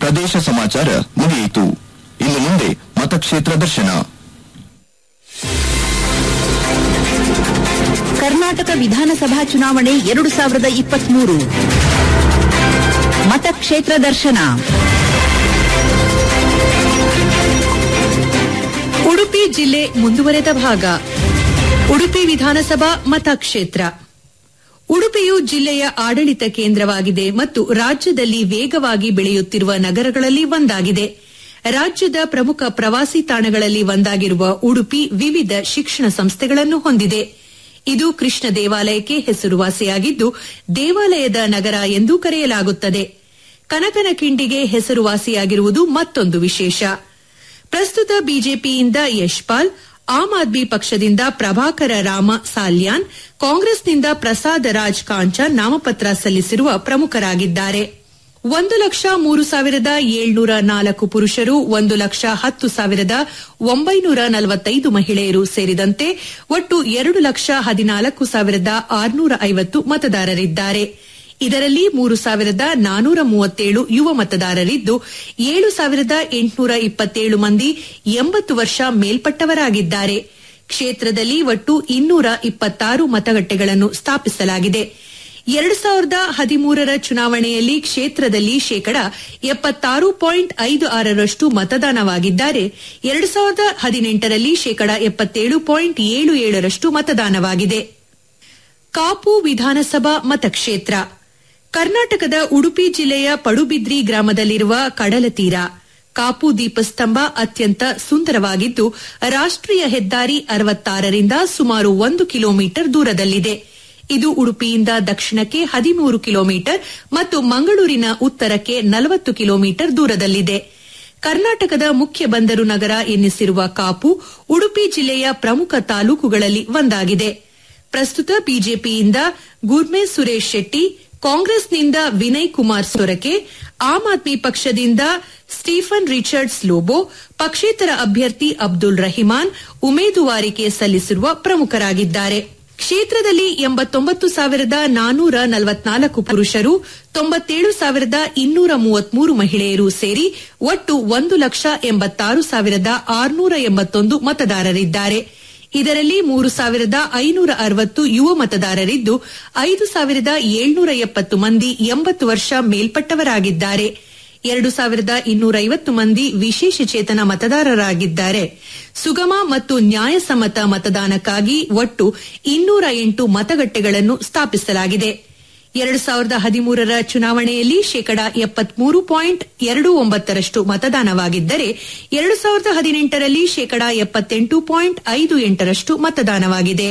ಪ್ರದೇಶ ಸಮಾಚಾರ ಮುಗಿಯಿತು ಇನ್ನು ಮುಂದೆ ಮತಕ್ಷೇತ್ರ ದರ್ಶನ ಕರ್ನಾಟಕ ವಿಧಾನಸಭಾ ಚುನಾವಣೆ ಎರಡು ಸಾವಿರದ ಇಪ್ಪತ್ಮೂರು ಮತಕ್ಷೇತ್ರ ದರ್ಶನ ಉಡುಪಿ ಜಿಲ್ಲೆ ಮುಂದುವರೆದ ಭಾಗ ಉಡುಪಿ ವಿಧಾನಸಭಾ ಮತಕ್ಷೇತ್ರ ಉಡುಪಿಯು ಜಿಲ್ಲೆಯ ಆಡಳಿತ ಕೇಂದ್ರವಾಗಿದೆ ಮತ್ತು ರಾಜ್ಯದಲ್ಲಿ ವೇಗವಾಗಿ ಬೆಳೆಯುತ್ತಿರುವ ನಗರಗಳಲ್ಲಿ ಒಂದಾಗಿದೆ ರಾಜ್ಯದ ಪ್ರಮುಖ ಪ್ರವಾಸಿ ತಾಣಗಳಲ್ಲಿ ಒಂದಾಗಿರುವ ಉಡುಪಿ ವಿವಿಧ ಶಿಕ್ಷಣ ಸಂಸ್ಥೆಗಳನ್ನು ಹೊಂದಿದೆ ಇದು ಕೃಷ್ಣ ದೇವಾಲಯಕ್ಕೆ ಹೆಸರುವಾಸಿಯಾಗಿದ್ದು ದೇವಾಲಯದ ನಗರ ಎಂದು ಕರೆಯಲಾಗುತ್ತದೆ ಕನಕನಕಿಂಡಿಗೆ ಹೆಸರುವಾಸಿಯಾಗಿರುವುದು ಮತ್ತೊಂದು ವಿಶೇಷ ಪ್ರಸ್ತುತ ಬಿಜೆಪಿಯಿಂದ ಯಶ್ಪಾಲ್ ಆಮ್ ಆದ್ಮಿ ಪಕ್ಷದಿಂದ ಪ್ರಭಾಕರ ರಾಮ ಸಾಲ್ಯಾನ್ ಕಾಂಗ್ರೆಸ್ನಿಂದ ಪ್ರಸಾದ ರಾಜ್ ಕಾಂಚನ್ ನಾಮಪತ್ರ ಸಲ್ಲಿಸಿರುವ ಪ್ರಮುಖರಾಗಿದ್ದಾರೆ ಒಂದು ಲಕ್ಷ ಮೂರು ಸಾವಿರದ ಏಳ್ನೂರ ನಾಲ್ಕು ಪುರುಷರು ಒಂದು ಲಕ್ಷ ಹತ್ತು ಸಾವಿರದ ಒಂಬೈನೂರ ನಲವತ್ತೈದು ಮಹಿಳೆಯರು ಸೇರಿದಂತೆ ಒಟ್ಟು ಎರಡು ಲಕ್ಷ ಹದಿನಾಲ್ಕು ಸಾವಿರದ ಆರುನೂರ ಐವತ್ತು ಮತದಾರರಿದ್ದಾರೆ ಇದರಲ್ಲಿ ಮೂರು ಸಾವಿರದ ನಾನೂರ ಮೂವತ್ತೇಳು ಯುವ ಮತದಾರರಿದ್ದು ಏಳು ಸಾವಿರದ ಎಂಟುನೂರ ಇಪ್ಪತ್ತೇಳು ಮಂದಿ ಎಂಬತ್ತು ವರ್ಷ ಮೇಲ್ಪಟ್ಟವರಾಗಿದ್ದಾರೆ ಕ್ಷೇತ್ರದಲ್ಲಿ ಒಟ್ಟು ಇನ್ನೂರ ಇಪ್ಪತ್ತಾರು ಮತಗಟ್ಟೆಗಳನ್ನು ಸ್ಥಾಪಿಸಲಾಗಿದೆ ಎರಡು ಸಾವಿರದ ಹದಿಮೂರರ ಚುನಾವಣೆಯಲ್ಲಿ ಕ್ಷೇತ್ರದಲ್ಲಿ ಶೇಕಡ ಎಪ್ಪತ್ತಾರು ಪಾಯಿಂಟ್ ಐದು ಆರರಷ್ಟು ಮತದಾನವಾಗಿದ್ದರೆ ಎರಡು ಸಾವಿರದ ಹದಿನೆಂಟರಲ್ಲಿ ಶೇಕಡ ಎಪ್ಪತ್ತೇಳು ಪಾಯಿಂಟ್ ಏಳು ಏಳರಷ್ಟು ಮತದಾನವಾಗಿದೆ ಕಾಪು ವಿಧಾನಸಭಾ ಮತಕ್ಷೇತ್ರ ಕರ್ನಾಟಕದ ಉಡುಪಿ ಜಿಲ್ಲೆಯ ಪಡುಬಿದ್ರಿ ಗ್ರಾಮದಲ್ಲಿರುವ ಕಡಲತೀರ ಕಾಪು ದೀಪಸ್ತಂಭ ಅತ್ಯಂತ ಸುಂದರವಾಗಿದ್ದು ರಾಷ್ಟ್ರೀಯ ಹೆದ್ದಾರಿ ಅರವತ್ತಾರರಿಂದ ಸುಮಾರು ಒಂದು ಕಿಲೋಮೀಟರ್ ದೂರದಲ್ಲಿದೆ ಇದು ಉಡುಪಿಯಿಂದ ದಕ್ಷಿಣಕ್ಕೆ ಹದಿಮೂರು ಕಿಲೋಮೀಟರ್ ಮತ್ತು ಮಂಗಳೂರಿನ ಉತ್ತರಕ್ಕೆ ನಲವತ್ತು ಕಿಲೋಮೀಟರ್ ದೂರದಲ್ಲಿದೆ ಕರ್ನಾಟಕದ ಮುಖ್ಯ ಬಂದರು ನಗರ ಎನ್ನಿಸಿರುವ ಕಾಪು ಉಡುಪಿ ಜಿಲ್ಲೆಯ ಪ್ರಮುಖ ತಾಲೂಕುಗಳಲ್ಲಿ ಒಂದಾಗಿದೆ ಪ್ರಸ್ತುತ ಬಿಜೆಪಿಯಿಂದ ಗುರ್ಮೆ ಸುರೇಶ್ ಶೆಟ್ಟಿ ಕಾಂಗ್ರೆಸ್ನಿಂದ ವಿನಯ್ ಕುಮಾರ್ ಸೊರಕೆ ಆಮ್ ಆದ್ಮಿ ಪಕ್ಷದಿಂದ ಸ್ಟೀಫನ್ ರಿಚರ್ಡ್ಸ್ ಲೋಬೋ ಪಕ್ಷೇತರ ಅಭ್ಯರ್ಥಿ ಅಬ್ದುಲ್ ರಹಿಮಾನ್ ಉಮೇದುವಾರಿಕೆ ಸಲ್ಲಿಸಿರುವ ಪ್ರಮುಖರಾಗಿದ್ದಾರೆ ಕ್ಷೇತ್ರದಲ್ಲಿ ಎಂಬತ್ತೊಂಬತ್ತು ಸಾವಿರದ ನಾನೂರ ನಲವತ್ನಾಲ್ಕು ಪುರುಷರು ತೊಂಬತ್ತೇಳು ಸಾವಿರದ ಇನ್ನೂರ ಮೂವತ್ಮೂರು ಮಹಿಳೆಯರು ಸೇರಿ ಒಟ್ಟು ಒಂದು ಲಕ್ಷ ಎಂಬತ್ತಾರು ಸಾವಿರದ ಆರುನೂರ ಎಂಬತ್ತೊಂದು ಮತದಾರರಿದ್ದಾರೆ ಇದರಲ್ಲಿ ಮೂರು ಸಾವಿರದ ಐನೂರ ಅರವತ್ತು ಯುವ ಮತದಾರರಿದ್ದು ಐದು ಸಾವಿರದ ಏಳ್ನೂರ ಎಪ್ಪತ್ತು ಮಂದಿ ಎಂಬತ್ತು ವರ್ಷ ಮೇಲ್ಪಟ್ಟವರಾಗಿದ್ದಾರೆ ಎರಡು ಸಾವಿರದ ಇನ್ನೂರ ಐವತ್ತು ಮಂದಿ ವಿಶೇಷ ಚೇತನ ಮತದಾರರಾಗಿದ್ದಾರೆ ಸುಗಮ ಮತ್ತು ನ್ಯಾಯಸಮ್ಮತ ಮತದಾನಕ್ಕಾಗಿ ಒಟ್ಟು ಇನ್ನೂರ ಎಂಟು ಮತಗಟ್ಟೆಗಳನ್ನು ಸ್ಥಾಪಿಸಲಾಗಿದೆ ಎರಡು ಸಾವಿರದ ಹದಿಮೂರರ ಚುನಾವಣೆಯಲ್ಲಿ ಶೇಕಡ ಎಪ್ಪತ್ಮೂರು ಪಾಯಿಂಟ್ ಎರಡು ಒಂಬತ್ತರಷ್ಟು ಮತದಾನವಾಗಿದ್ದರೆ ಎರಡು ಸಾವಿರದ ಹದಿನೆಂಟರಲ್ಲಿ ಶೇಕಡ ಎಪ್ಪತ್ತೆಂಟು ಪಾಯಿಂಟ್ ಐದು ಎಂಟರಷ್ಟು ಮತದಾನವಾಗಿದೆ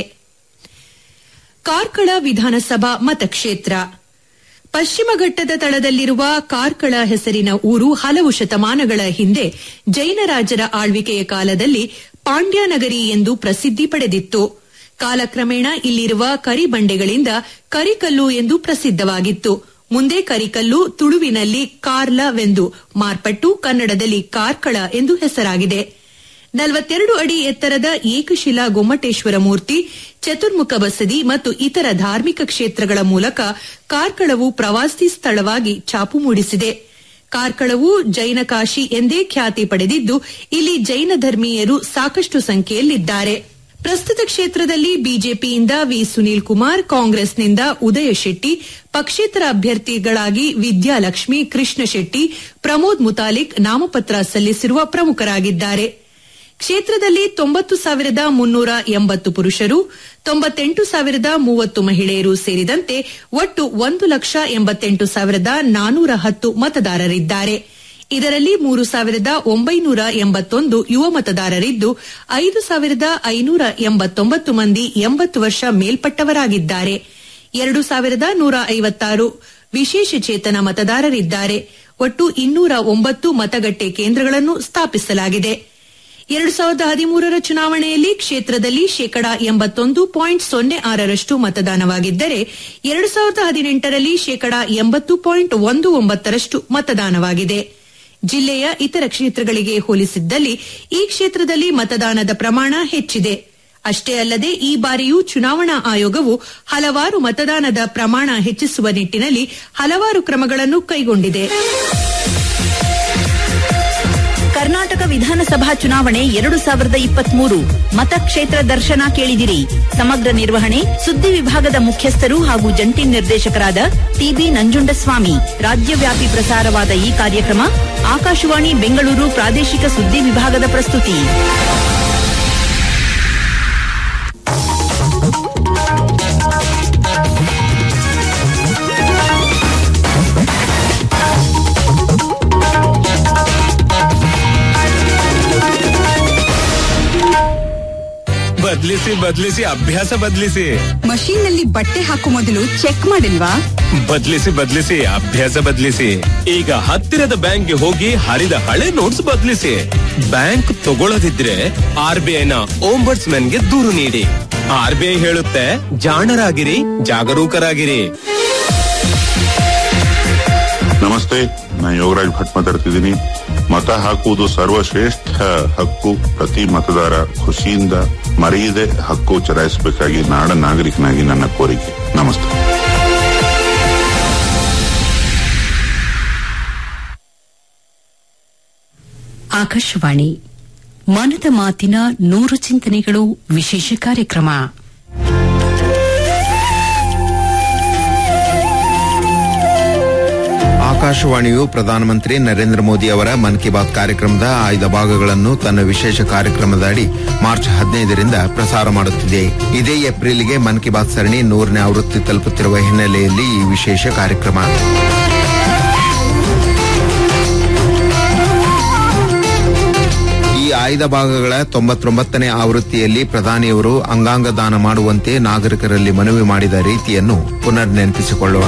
ಕಾರ್ಕಳ ವಿಧಾನಸಭಾ ಮತಕ್ಷೇತ್ರ ಪಶ್ಚಿಮ ಘಟ್ಟದ ತಳದಲ್ಲಿರುವ ಕಾರ್ಕಳ ಹೆಸರಿನ ಊರು ಹಲವು ಶತಮಾನಗಳ ಹಿಂದೆ ಜೈನರಾಜರ ಆಳ್ವಿಕೆಯ ಕಾಲದಲ್ಲಿ ಪಾಂಡ್ಯನಗರಿ ಎಂದು ಪ್ರಸಿದ್ಧಿ ಪಡೆದಿತ್ತು ಕಾಲಕ್ರಮೇಣ ಇಲ್ಲಿರುವ ಕರಿಬಂಡೆಗಳಿಂದ ಕರಿಕಲ್ಲು ಎಂದು ಪ್ರಸಿದ್ಧವಾಗಿತ್ತು ಮುಂದೆ ಕರಿಕಲ್ಲು ತುಳುವಿನಲ್ಲಿ ಕಾರ್ಲವೆಂದು ಮಾರ್ಪಟ್ಟು ಕನ್ನಡದಲ್ಲಿ ಕಾರ್ಕಳ ಎಂದು ಹೆಸರಾಗಿದೆ ನಲವತ್ತೆರಡು ಅಡಿ ಎತ್ತರದ ಏಕಶಿಲಾ ಗೊಮ್ಮಟೇಶ್ವರ ಮೂರ್ತಿ ಚತುರ್ಮುಖ ಬಸದಿ ಮತ್ತು ಇತರ ಧಾರ್ಮಿಕ ಕ್ಷೇತ್ರಗಳ ಮೂಲಕ ಕಾರ್ಕಳವು ಪ್ರವಾಸಿ ಸ್ಥಳವಾಗಿ ಛಾಪು ಮೂಡಿಸಿದೆ ಕಾರ್ಕಳವು ಜೈನ ಕಾಶಿ ಎಂದೇ ಖ್ಯಾತಿ ಪಡೆದಿದ್ದು ಇಲ್ಲಿ ಜೈನ ಧರ್ಮೀಯರು ಸಾಕಷ್ಟು ಸಂಖ್ಯೆಯಲ್ಲಿದ್ದಾರೆ ಪ್ರಸ್ತುತ ಕ್ಷೇತ್ರದಲ್ಲಿ ಬಿಜೆಪಿಯಿಂದ ವಿ ಸುನೀಲ್ ಕುಮಾರ್ ಕಾಂಗ್ರೆಸ್ನಿಂದ ಉದಯ ಶೆಟ್ಟಿ ಪಕ್ಷೇತರ ಅಭ್ಯರ್ಥಿಗಳಾಗಿ ವಿದ್ಯಾಲಕ್ಷ್ಮಿ ಕೃಷ್ಣ ಶೆಟ್ಟಿ ಪ್ರಮೋದ್ ಮುತಾಲಿಕ್ ನಾಮಪತ್ರ ಸಲ್ಲಿಸಿರುವ ಪ್ರಮುಖರಾಗಿದ್ದಾರೆ ಕ್ಷೇತ್ರದಲ್ಲಿ ತೊಂಬತ್ತು ಸಾವಿರದ ಮುನ್ನೂರ ಎಂಬತ್ತು ಪುರುಷರು ತೊಂಬತ್ತೆಂಟು ಸಾವಿರದ ಮೂವತ್ತು ಮಹಿಳೆಯರು ಸೇರಿದಂತೆ ಒಟ್ಟು ಒಂದು ಲಕ್ಷ ಎಂಬತ್ತೆಂಟು ಸಾವಿರದ ನಾನೂರ ಹತ್ತು ಮತದಾರರಿದ್ದಾರೆ ಇದರಲ್ಲಿ ಮೂರು ಸಾವಿರದ ಒಂಬೈನೂರ ಎಂಬತ್ತೊಂದು ಯುವ ಮತದಾರರಿದ್ದು ಐದು ಸಾವಿರದ ಐನೂರ ಎಂಬತ್ತೊಂಬತ್ತು ಮಂದಿ ಎಂಬತ್ತು ವರ್ಷ ಮೇಲ್ಪಟ್ಟವರಾಗಿದ್ದಾರೆ ಎರಡು ಸಾವಿರದ ನೂರ ಐವತ್ತಾರು ವಿಶೇಷ ಚೇತನ ಮತದಾರರಿದ್ದಾರೆ ಒಟ್ಟು ಇನ್ನೂರ ಒಂಬತ್ತು ಮತಗಟ್ಟೆ ಕೇಂದ್ರಗಳನ್ನು ಸ್ಥಾಪಿಸಲಾಗಿದೆ ಎರಡು ಸಾವಿರದ ಹದಿಮೂರರ ಚುನಾವಣೆಯಲ್ಲಿ ಕ್ಷೇತ್ರದಲ್ಲಿ ಶೇಕಡ ಎಂಬತ್ತೊಂದು ಪಾಯಿಂಟ್ ಸೊನ್ನೆ ಆರರಷ್ಟು ಮತದಾನವಾಗಿದ್ದರೆ ಎರಡು ಸಾವಿರದ ಹದಿನೆಂಟರಲ್ಲಿ ಶೇಕಡ ಎಂಬತ್ತು ಪಾಯಿಂಟ್ ಒಂದು ಒಂಬತ್ತರಷ್ಟು ಮತದಾನವಾಗಿದೆ ಜಿಲ್ಲೆಯ ಇತರ ಕ್ಷೇತ್ರಗಳಿಗೆ ಹೋಲಿಸಿದ್ದಲ್ಲಿ ಈ ಕ್ಷೇತ್ರದಲ್ಲಿ ಮತದಾನದ ಪ್ರಮಾಣ ಹೆಚ್ಚಿದೆ ಅಷ್ಟೇ ಅಲ್ಲದೆ ಈ ಬಾರಿಯೂ ಚುನಾವಣಾ ಆಯೋಗವು ಹಲವಾರು ಮತದಾನದ ಪ್ರಮಾಣ ಹೆಚ್ಚಿಸುವ ನಿಟ್ಟಿನಲ್ಲಿ ಹಲವಾರು ಕ್ರಮಗಳನ್ನು ಕೈಗೊಂಡಿದೆ ಕರ್ನಾಟಕ ವಿಧಾನಸಭಾ ಚುನಾವಣೆ ಎರಡು ಸಾವಿರದ ಇಪ್ಪತ್ಮೂರು ಮತಕ್ಷೇತ್ರ ದರ್ಶನ ಕೇಳಿದಿರಿ ಸಮಗ್ರ ನಿರ್ವಹಣೆ ಸುದ್ದಿ ವಿಭಾಗದ ಮುಖ್ಯಸ್ಥರು ಹಾಗೂ ಜಂಟಿ ನಿರ್ದೇಶಕರಾದ ಟಿಬಿ ನಂಜುಂಡಸ್ವಾಮಿ ರಾಜ್ಯವ್ಯಾಪಿ ಪ್ರಸಾರವಾದ ಈ ಕಾರ್ಯಕ್ರಮ ಆಕಾಶವಾಣಿ ಬೆಂಗಳೂರು ಪ್ರಾದೇಶಿಕ ಸುದ್ದಿ ವಿಭಾಗದ ಪ್ರಸ್ತುತಿ ಬದ್ಲಿಸಿ ಬದ್ಲಿಸಿ ಅಭ್ಯಾಸ ಬದ್ಲಿಸಿ ಮಷೀನ್ ನಲ್ಲಿ ಬಟ್ಟೆ ಹಾಕೋ ಮೊದಲು ಚೆಕ್ ಮಾಡಿಲ್ವಾ ಬದ್ಲಿಸಿ ಬದ್ಲಿಸಿ ಅಭ್ಯಾಸ ಬದ್ಲಿಸಿ ಈಗ ಹತ್ತಿರದ ಬ್ಯಾಂಕ್ಗೆ ಹೋಗಿ ಹರಿದ ಹಳೆ ನೋಟ್ಸ್ ಬದ್ಲಿಸಿ ಬ್ಯಾಂಕ್ ತಗೊಳ್ಳದಿದ್ರೆ ಆರ್ ಬಿ ಐನ ಓಂಬರ್ಟ್ಸ್ ಗೆ ದೂರು ನೀಡಿ ಆರ್ ಬಿ ಐ ಹೇಳುತ್ತೆ ಜಾಣರಾಗಿರಿ ಜಾಗರೂಕರಾಗಿರಿ ನಮಸ್ತೆ ನಾನು ಯೋಗರಾಜ್ ಭಟ್ ಮಾತಾಡ್ತಿದ್ದೀನಿ ಮತ ಹಾಕುವುದು ಸರ್ವಶ್ರೇಷ್ಠ ಹಕ್ಕು ಪ್ರತಿ ಮತದಾರ ಖುಷಿಯಿಂದ ಮರೆಯದೆ ಹಕ್ಕು ಚಲಾಯಿಸಬೇಕಾಗಿ ನಾಡ ನಾಗರಿಕನಾಗಿ ನನ್ನ ಕೋರಿಕೆ ನಮಸ್ತೆ ಆಕಾಶವಾಣಿ ಮನದ ಮಾತಿನ ನೂರು ಚಿಂತನೆಗಳು ವಿಶೇಷ ಕಾರ್ಯಕ್ರಮ ಆಕಾಶವಾಣಿಯು ಪ್ರಧಾನಮಂತ್ರಿ ನರೇಂದ್ರ ಮೋದಿ ಅವರ ಮನ್ ಕಿ ಬಾತ್ ಕಾರ್ಯಕ್ರಮದ ಆಯ್ದ ಭಾಗಗಳನ್ನು ತನ್ನ ವಿಶೇಷ ಕಾರ್ಯಕ್ರಮದ ಅಡಿ ಮಾರ್ಚ್ ಹದಿನೈದರಿಂದ ಪ್ರಸಾರ ಮಾಡುತ್ತಿದೆ ಇದೇ ಏಪ್ರಿಲ್ಗೆ ಮನ್ ಕಿ ಬಾತ್ ಸರಣಿ ನೂರನೇ ಆವೃತ್ತಿ ತಲುಪುತ್ತಿರುವ ಹಿನ್ನೆಲೆಯಲ್ಲಿ ಈ ವಿಶೇಷ ಕಾರ್ಯಕ್ರಮ ಈ ಆಯ್ದ ಭಾಗಗಳ ತೊಂಬತ್ತೊಂಬತ್ತನೇ ಆವೃತ್ತಿಯಲ್ಲಿ ಪ್ರಧಾನಿಯವರು ಅಂಗಾಂಗ ದಾನ ಮಾಡುವಂತೆ ನಾಗರಿಕರಲ್ಲಿ ಮನವಿ ಮಾಡಿದ ರೀತಿಯನ್ನು ಪುನರ್ ನೆನಪಿಸಿಕೊಳ್ಳೋಣ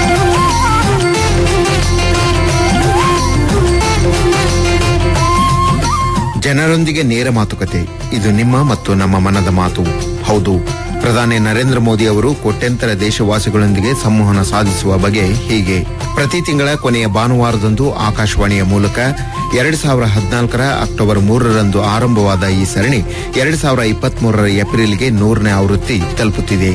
ಜನರೊಂದಿಗೆ ನೇರ ಮಾತುಕತೆ ಇದು ನಿಮ್ಮ ಮತ್ತು ನಮ್ಮ ಮನದ ಮಾತು ಹೌದು ಪ್ರಧಾನಿ ನರೇಂದ್ರ ಮೋದಿ ಅವರು ಕೋಟ್ಯಂತರ ದೇಶವಾಸಿಗಳೊಂದಿಗೆ ಸಂವಹನ ಸಾಧಿಸುವ ಬಗೆ ಹೀಗೆ ಪ್ರತಿ ತಿಂಗಳ ಕೊನೆಯ ಭಾನುವಾರದಂದು ಆಕಾಶವಾಣಿಯ ಮೂಲಕ ಎರಡ್ ಸಾವಿರ ಹದಿನಾಲ್ಕರ ಅಕ್ಟೋಬರ್ ಮೂರರಂದು ಆರಂಭವಾದ ಈ ಸರಣಿ ಎರಡ್ ಸಾವಿರ ಇಪ್ಪತ್ಮೂರರ ಏಪ್ರಿಲ್ಗೆ ನೂರನೇ ಆವೃತ್ತಿ ತಲುಪುತ್ತಿದೆ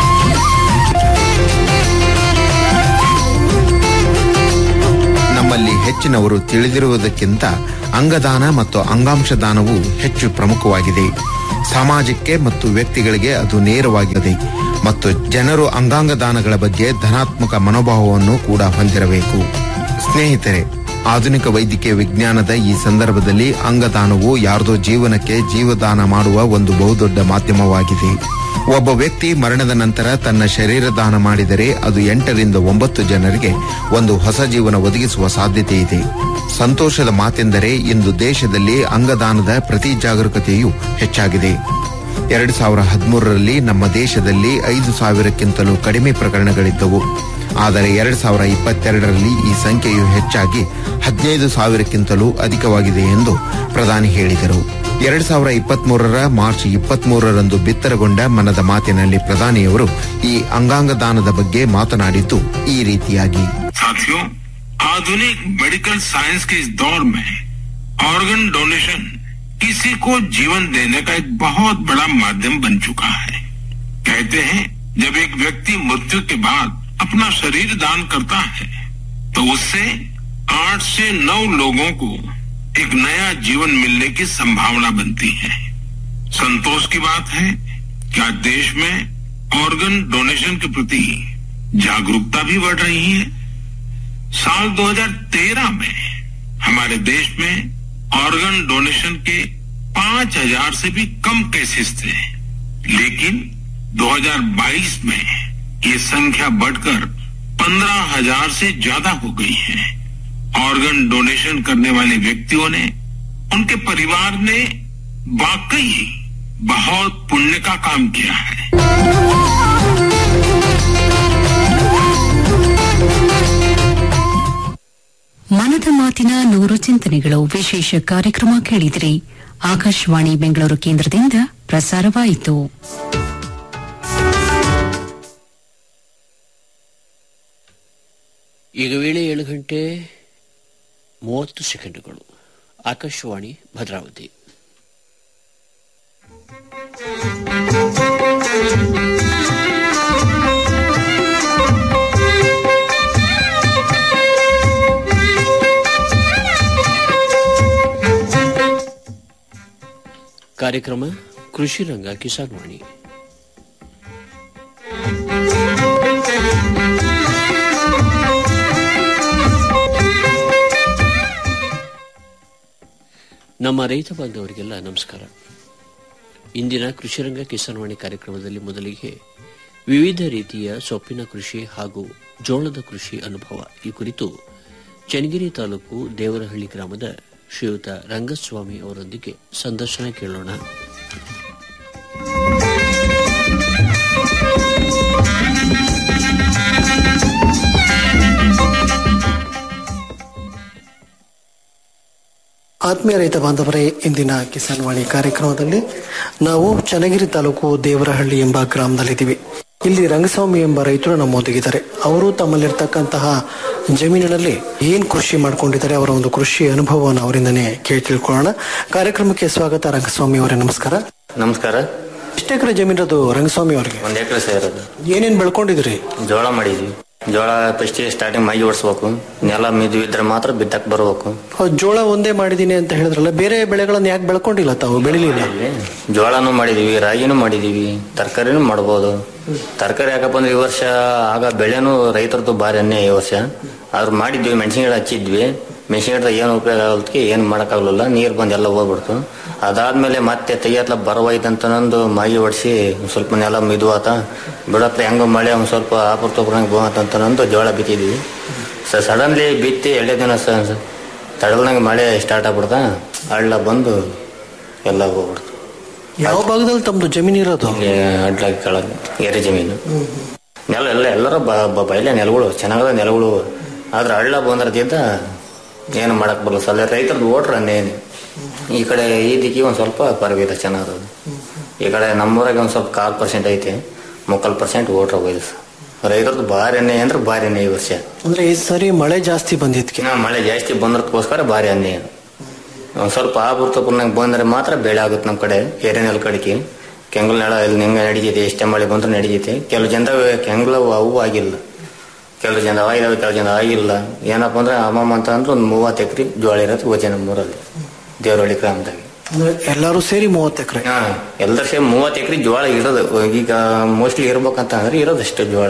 ನಮ್ಮಲ್ಲಿ ಹೆಚ್ಚಿನವರು ತಿಳಿದಿರುವುದಕ್ಕಿಂತ ಅಂಗದಾನ ಮತ್ತು ಅಂಗಾಂಶ ದಾನವು ಹೆಚ್ಚು ಪ್ರಮುಖವಾಗಿದೆ ಸಮಾಜಕ್ಕೆ ಮತ್ತು ವ್ಯಕ್ತಿಗಳಿಗೆ ಅದು ನೇರವಾಗಿದೆ ಮತ್ತು ಜನರು ಅಂಗಾಂಗ ದಾನಗಳ ಬಗ್ಗೆ ಧನಾತ್ಮಕ ಮನೋಭಾವವನ್ನು ಕೂಡ ಹೊಂದಿರಬೇಕು ಸ್ನೇಹಿತರೆ ಆಧುನಿಕ ವೈದ್ಯಕೀಯ ವಿಜ್ಞಾನದ ಈ ಸಂದರ್ಭದಲ್ಲಿ ಅಂಗದಾನವು ಯಾರದೋ ಜೀವನಕ್ಕೆ ಜೀವದಾನ ಮಾಡುವ ಒಂದು ಬಹುದೊಡ್ಡ ಮಾಧ್ಯಮವಾಗಿದೆ ಒಬ್ಬ ವ್ಯಕ್ತಿ ಮರಣದ ನಂತರ ತನ್ನ ಶರೀರ ದಾನ ಮಾಡಿದರೆ ಅದು ಎಂಟರಿಂದ ಒಂಬತ್ತು ಜನರಿಗೆ ಒಂದು ಹೊಸ ಜೀವನ ಒದಗಿಸುವ ಸಾಧ್ಯತೆ ಇದೆ ಸಂತೋಷದ ಮಾತೆಂದರೆ ಇಂದು ದೇಶದಲ್ಲಿ ಅಂಗದಾನದ ಪ್ರತಿ ಜಾಗರೂಕತೆಯೂ ಹೆಚ್ಚಾಗಿದೆ ಎರಡು ಸಾವಿರ ಹದಿಮೂರರಲ್ಲಿ ನಮ್ಮ ದೇಶದಲ್ಲಿ ಐದು ಸಾವಿರಕ್ಕಿಂತಲೂ ಕಡಿಮೆ ಪ್ರಕರಣಗಳಿದ್ದವು ಆದರೆ ಎರಡ್ ಸಾವಿರ ಇಪ್ಪತ್ತೆರಡರಲ್ಲಿ ಈ ಸಂಖ್ಯೆಯು ಹೆಚ್ಚಾಗಿ ಹದಿನೈದು ಸಾವಿರಕ್ಕಿಂತಲೂ ಅಧಿಕವಾಗಿದೆ ಎಂದು ಪ್ರಧಾನಿ ಹೇಳಿದರು ಎರಡ್ ಸಾವಿರ ಇಪ್ಪತ್ಮೂರರ ಮಾರ್ಚ್ ಇಪ್ಪತ್ಮೂರರಂದು ಬಿತ್ತರಗೊಂಡ ಮನದ ಮಾತಿನಲ್ಲಿ ಪ್ರಧಾನಿಯವರು ಈ ಅಂಗಾಂಗ ದಾನದ ಬಗ್ಗೆ ಮಾತನಾಡಿದ್ದು ಈ ರೀತಿಯಾಗಿ साथियों आधुनिक मेडिकल साइंस के इस दौर में ऑर्गन डोनेशन किसी को जीवन देने का एक बहुत बड़ा माध्यम बन चुका है कहते हैं जब एक व्यक्ति मृत्यु के बाद अपना शरीर दान करता है तो उससे आठ से नौ लोगों को एक नया जीवन मिलने की संभावना बनती है संतोष की बात है कि आज देश में ऑर्गन डोनेशन के प्रति जागरूकता भी बढ़ रही है साल 2013 में हमारे देश में ऑर्गन डोनेशन के 5000 से भी कम केसेस थे लेकिन 2022 में ये संख्या बढ़कर 15000 से ज्यादा हो गई है ऑर्गन डोनेशन करने वाले व्यक्तियों ने उनके परिवार ने वाकई बहुत पुण्य का काम किया है ಮನದ ಮಾತಿನ ನೂರು ಚಿಂತನೆಗಳು ವಿಶೇಷ ಕಾರ್ಯಕ್ರಮ ಕೇಳಿದಿರಿ ಆಕಾಶವಾಣಿ ಬೆಂಗಳೂರು ಕೇಂದ್ರದಿಂದ ಪ್ರಸಾರವಾಯಿತು ಈಗ ವೇಳೆ ಏಳು ಗಂಟೆ ಮೂವತ್ತು ಸೆಕೆಂಡುಗಳು ಆಕಾಶವಾಣಿ ಭದ್ರಾವತಿ ಕಾರ್ಯಕ್ರಮ ಕೃಷಿ ರಂಗ ಕಿಸಾನ್ ವಾಣಿ ನಮ್ಮ ರೈತ ಬಾಂಧವರಿಗೆಲ್ಲ ನಮಸ್ಕಾರ ಇಂದಿನ ಕೃಷಿರಂಗ ಕಿಸಾನ್ವಾಣಿ ಕಾರ್ಯಕ್ರಮದಲ್ಲಿ ಮೊದಲಿಗೆ ವಿವಿಧ ರೀತಿಯ ಸೊಪ್ಪಿನ ಕೃಷಿ ಹಾಗೂ ಜೋಳದ ಕೃಷಿ ಅನುಭವ ಈ ಕುರಿತು ಚನ್ನಗಿರಿ ತಾಲೂಕು ದೇವರಹಳ್ಳಿ ಗ್ರಾಮದ ಶ್ರೀಯುತ ರಂಗಸ್ವಾಮಿ ಅವರೊಂದಿಗೆ ಸಂದರ್ಶನ ಕೇಳೋಣ ಆತ್ಮೀಯ ರೈತ ಬಾಂಧವರೇ ಇಂದಿನ ಕಿಸಾನ್ ವಾಣಿ ಕಾರ್ಯಕ್ರಮದಲ್ಲಿ ನಾವು ಚನ್ನಗಿರಿ ತಾಲೂಕು ದೇವರಹಳ್ಳಿ ಎಂಬ ಗ್ರಾಮದಲ್ಲಿದ್ದೀವಿ ಇಲ್ಲಿ ರಂಗಸ್ವಾಮಿ ಎಂಬ ರೈತರು ನಮ್ಮೊಂದಿಗಿದ್ದಾರೆ ಅವರು ತಮ್ಮಲ್ಲಿರ್ತಕ್ಕಂತಹ ಜಮೀನಿನಲ್ಲಿ ಏನ್ ಕೃಷಿ ಮಾಡ್ಕೊಂಡಿದ್ದಾರೆ ಅವರ ಒಂದು ಕೃಷಿ ಅನುಭವವನ್ನು ಅವರಿಂದನೇ ಕೇಳಿ ತಿಳ್ಕೊಳ್ಳೋಣ ಕಾರ್ಯಕ್ರಮಕ್ಕೆ ಸ್ವಾಗತ ರಂಗಸ್ವಾಮಿ ಅವರೇ ನಮಸ್ಕಾರ ನಮಸ್ಕಾರ ಎಷ್ಟು ಎಕರೆ ಜಮೀನದು ರಂಗಸ್ವಾಮಿ ಅವರಿಗೆ ಒಂದ್ ಎಕರೆ ಸೇರೋದು ಏನೇನ್ ಬೆಳ್ಕೊಂಡಿದ್ರಿ ಜೋಳ ಮಾಡಿದ್ವಿ ಜೋಳ ಫಸ್ಟ್ ಸ್ಟಾರ್ಟಿಂಗ್ ಮೈ ಓಡಿಸ್ಬೇಕು ನೆಲ ಮಿದು ಇದ್ರೆ ಮಾತ್ರ ಬಿತ್ತಕ್ ಬರ್ಬೇಕು ಆ, ಜೋಳ ಒಂದೇ ಮಾಡಿದೀನಿ ಅಂತ ಹೇಳಿದ್ರಲ್ಲ ಬೇರೆ ಬೆಳೆಗಳನ್ನ ಯಾಕೆ ಬೆಳ್ಕೊಂಡಿಲ್ಲ ತಾವು ಬೆಳಿಲಿಲ್ಲ ಜೋಳನೂ ಮಾಡಿದೀವಿ ರಾಗಿನೂ ಮಾಡಿದೀವಿ ತರಕಾರಿನೂ ಮಾಡ್ಬೋದು ತರಕಾರಿ ಯಾಕಪ್ಪ ಅಂದ್ರೆ ಈ ವರ್ಷ ಆಗ ಬೆಳೆನೂ ರೈತರದ್ದು ಭಾರಿ ಅನ್ನೇ ಈ ವರ್ಷ ಆದ್ರೂ ಮಾಡಿದ್ವಿ ಮೆಣಸಿನ ಗಿಡ ಹಚ್ಚಿದ್ವಿ ಮೆಣಸಿನ ಗಿಡ ಏನು ಉಪಯೋಗ ಆಗೋದಕ್ಕೆ ಏನು ಮಾಡೋಕ್ಕಾಗಲಿಲ್ಲ ನೀರು ಬಂದು ಎಲ್ಲ ಹೋಗ್ಬಿಡ್ತು ಅದಾದ್ಮೇಲೆ ಮತ್ತೆ ತೆಗಿಯತ್ಲ ಬರವಾಯ್ತಂತ ನಂದು ಮಾಗಿ ಹೊಡ್ಸಿ ಒಂದ್ ಸ್ವಲ್ಪ ನೆಲ ಮಿದುವಾತ ಬಿಡತ್ತ ಹೆಂಗ ಮಳೆ ಒಂದ್ ಸ್ವಲ್ಪ ಆಪುರ್ ತಗೊಳಂಗ್ ಬೋವಂತ ನಂದು ಜೋಳ ಬಿತ್ತಿದ್ವಿ ಸ ಸಡನ್ಲಿ ಬಿತ್ತಿ ಎರಡೇ ದಿನ ಸ ತಡಲ್ನಂಗೆ ಮಳೆ ಸ್ಟಾರ್ಟ್ ಆಗ್ಬಿಡ್ತಾ ಹಳ್ಳ ಬಂದು ಎಲ್ಲ ಹೋಗ್ಬಿಡ್ತು ಯಾವ ಭಾಗದಲ್ಲಿ ತಮ್ದು ಜಮೀನು ಇರೋದು ಇಲ್ಲಿ ಅಡ್ಲಾಗಿ ಕೆಳಗೆ ಎರೆ ಜಮೀನು ನೆಲ ಎಲ್ಲ ಎಲ್ಲರೂ ಬ- ಬ- ಬಯಲೆ ನೆಲಗಳು ಚೆನ್ನಾಗದ ನೆಲಗಳು ಆದ್ರೆ ಹಳ್ಳ ಬಂದ್ರದಿಂದ ಏನು ಮಾಡಕ್ ಬರಲ್ಲ ಸಲ ರೈತರದ್ದು ಓಟ್ರ ಅನ್ನೇನು ಈ ಕಡೆ ಈ ದಿಕ್ಕಿ ಒಂದ್ ಸ್ವಲ್ಪ ಪರವಿದೆ ಚೆನ್ನಾಗದ ಈ ಕಡೆ ನಮ್ಮೂರಾಗ ಒಂದ್ ಸ್ವಲ್ಪ ಕಾಲ್ ಪರ್ಸೆಂಟ್ ಐತೆ ಮುಕ್ಕಾಲ್ ಪರ್ಸೆಂಟ್ ಓಟ್ರ ಹೋಯ್ತು ರೈತರದ್ದು ಭಾರಿ ಅನ್ನೆ ಅಂದ್ರೆ ಭಾರಿ ಅನ್ನೆ ಈ ವರ್ಷ ಅಂದ್ರೆ ಈ ಸರಿ ಮಳೆ ಜಾಸ್ತಿ ಬಂದಿದ್ಕೆ ಇನ್ನ ಮಳೆ ಜಾಸ್ತಿ ಬಂದ್ರದಕ್ಕೋಸ್ಕರ ಭಾರಿ ಅನ್ನೆ ಒಂದ್ ಸ್ವಲ್ಪ ಆಬುರ್ತಪುರ್ನಾಗ ಬಂದ್ರೆ ಮಾತ್ರ ಬೆಳೆ ಆಗುತ್ತೆ ನಮ್ಮ ಕಡೆ ಎರೆನೆಲ್ ಕಡಿಕೆ ಕೆಂಗಲ್ ನೆಲ ಇಲ್ಲಿ ನಿಂಗೆ ನಡೀತೈತೆ ಎಷ್ಟೇ ಮಳೆ ಬಂದ್ರೂ ನಡೀತೈತೆ ಕೆಲವು ಜನದಾಗ ಕೆಂಗ್ಲ ಅವು ಆಗಿಲ್ಲ ಕೆಲವು ಜನ ಆಗಿದಾವೆ ಕೆಲವು ಜನ ಆಗಿಲ್ಲ ಏನಪ್ಪ ಅಂದ್ರೆ ಅಮ್ಮಮ್ಮ ಅಂತ ಅಂದ್ರೆ ಒಂದು ಮೂವತ್ತು ಎಕರೆ ಜೋಳ ಇರತ್ತೆ ಹೋಚೆ ನಮ್ಮೂರಲ್ಲಿ ದೇವರಹಳ್ಳಿ ಗ್ರಾಮದಾಗ ಅಂದ್ರೆ ಎಲ್ಲರೂ ಸೇರಿ ಮೂವತ್ತು ಎಕರೆ ಹಾ ಎಲ್ಲರ ಸೇರಿ ಮೂವತ್ತು ಎಕರೆ ಜೋಳ ಇರೋದು ಈಗ ಮೋಸ್ಟ್ಲಿ ಇರ್ಬೇಕಂತ ಅಂದ್ರೆ ಇರೋದಷ್ಟು ಜೋಳ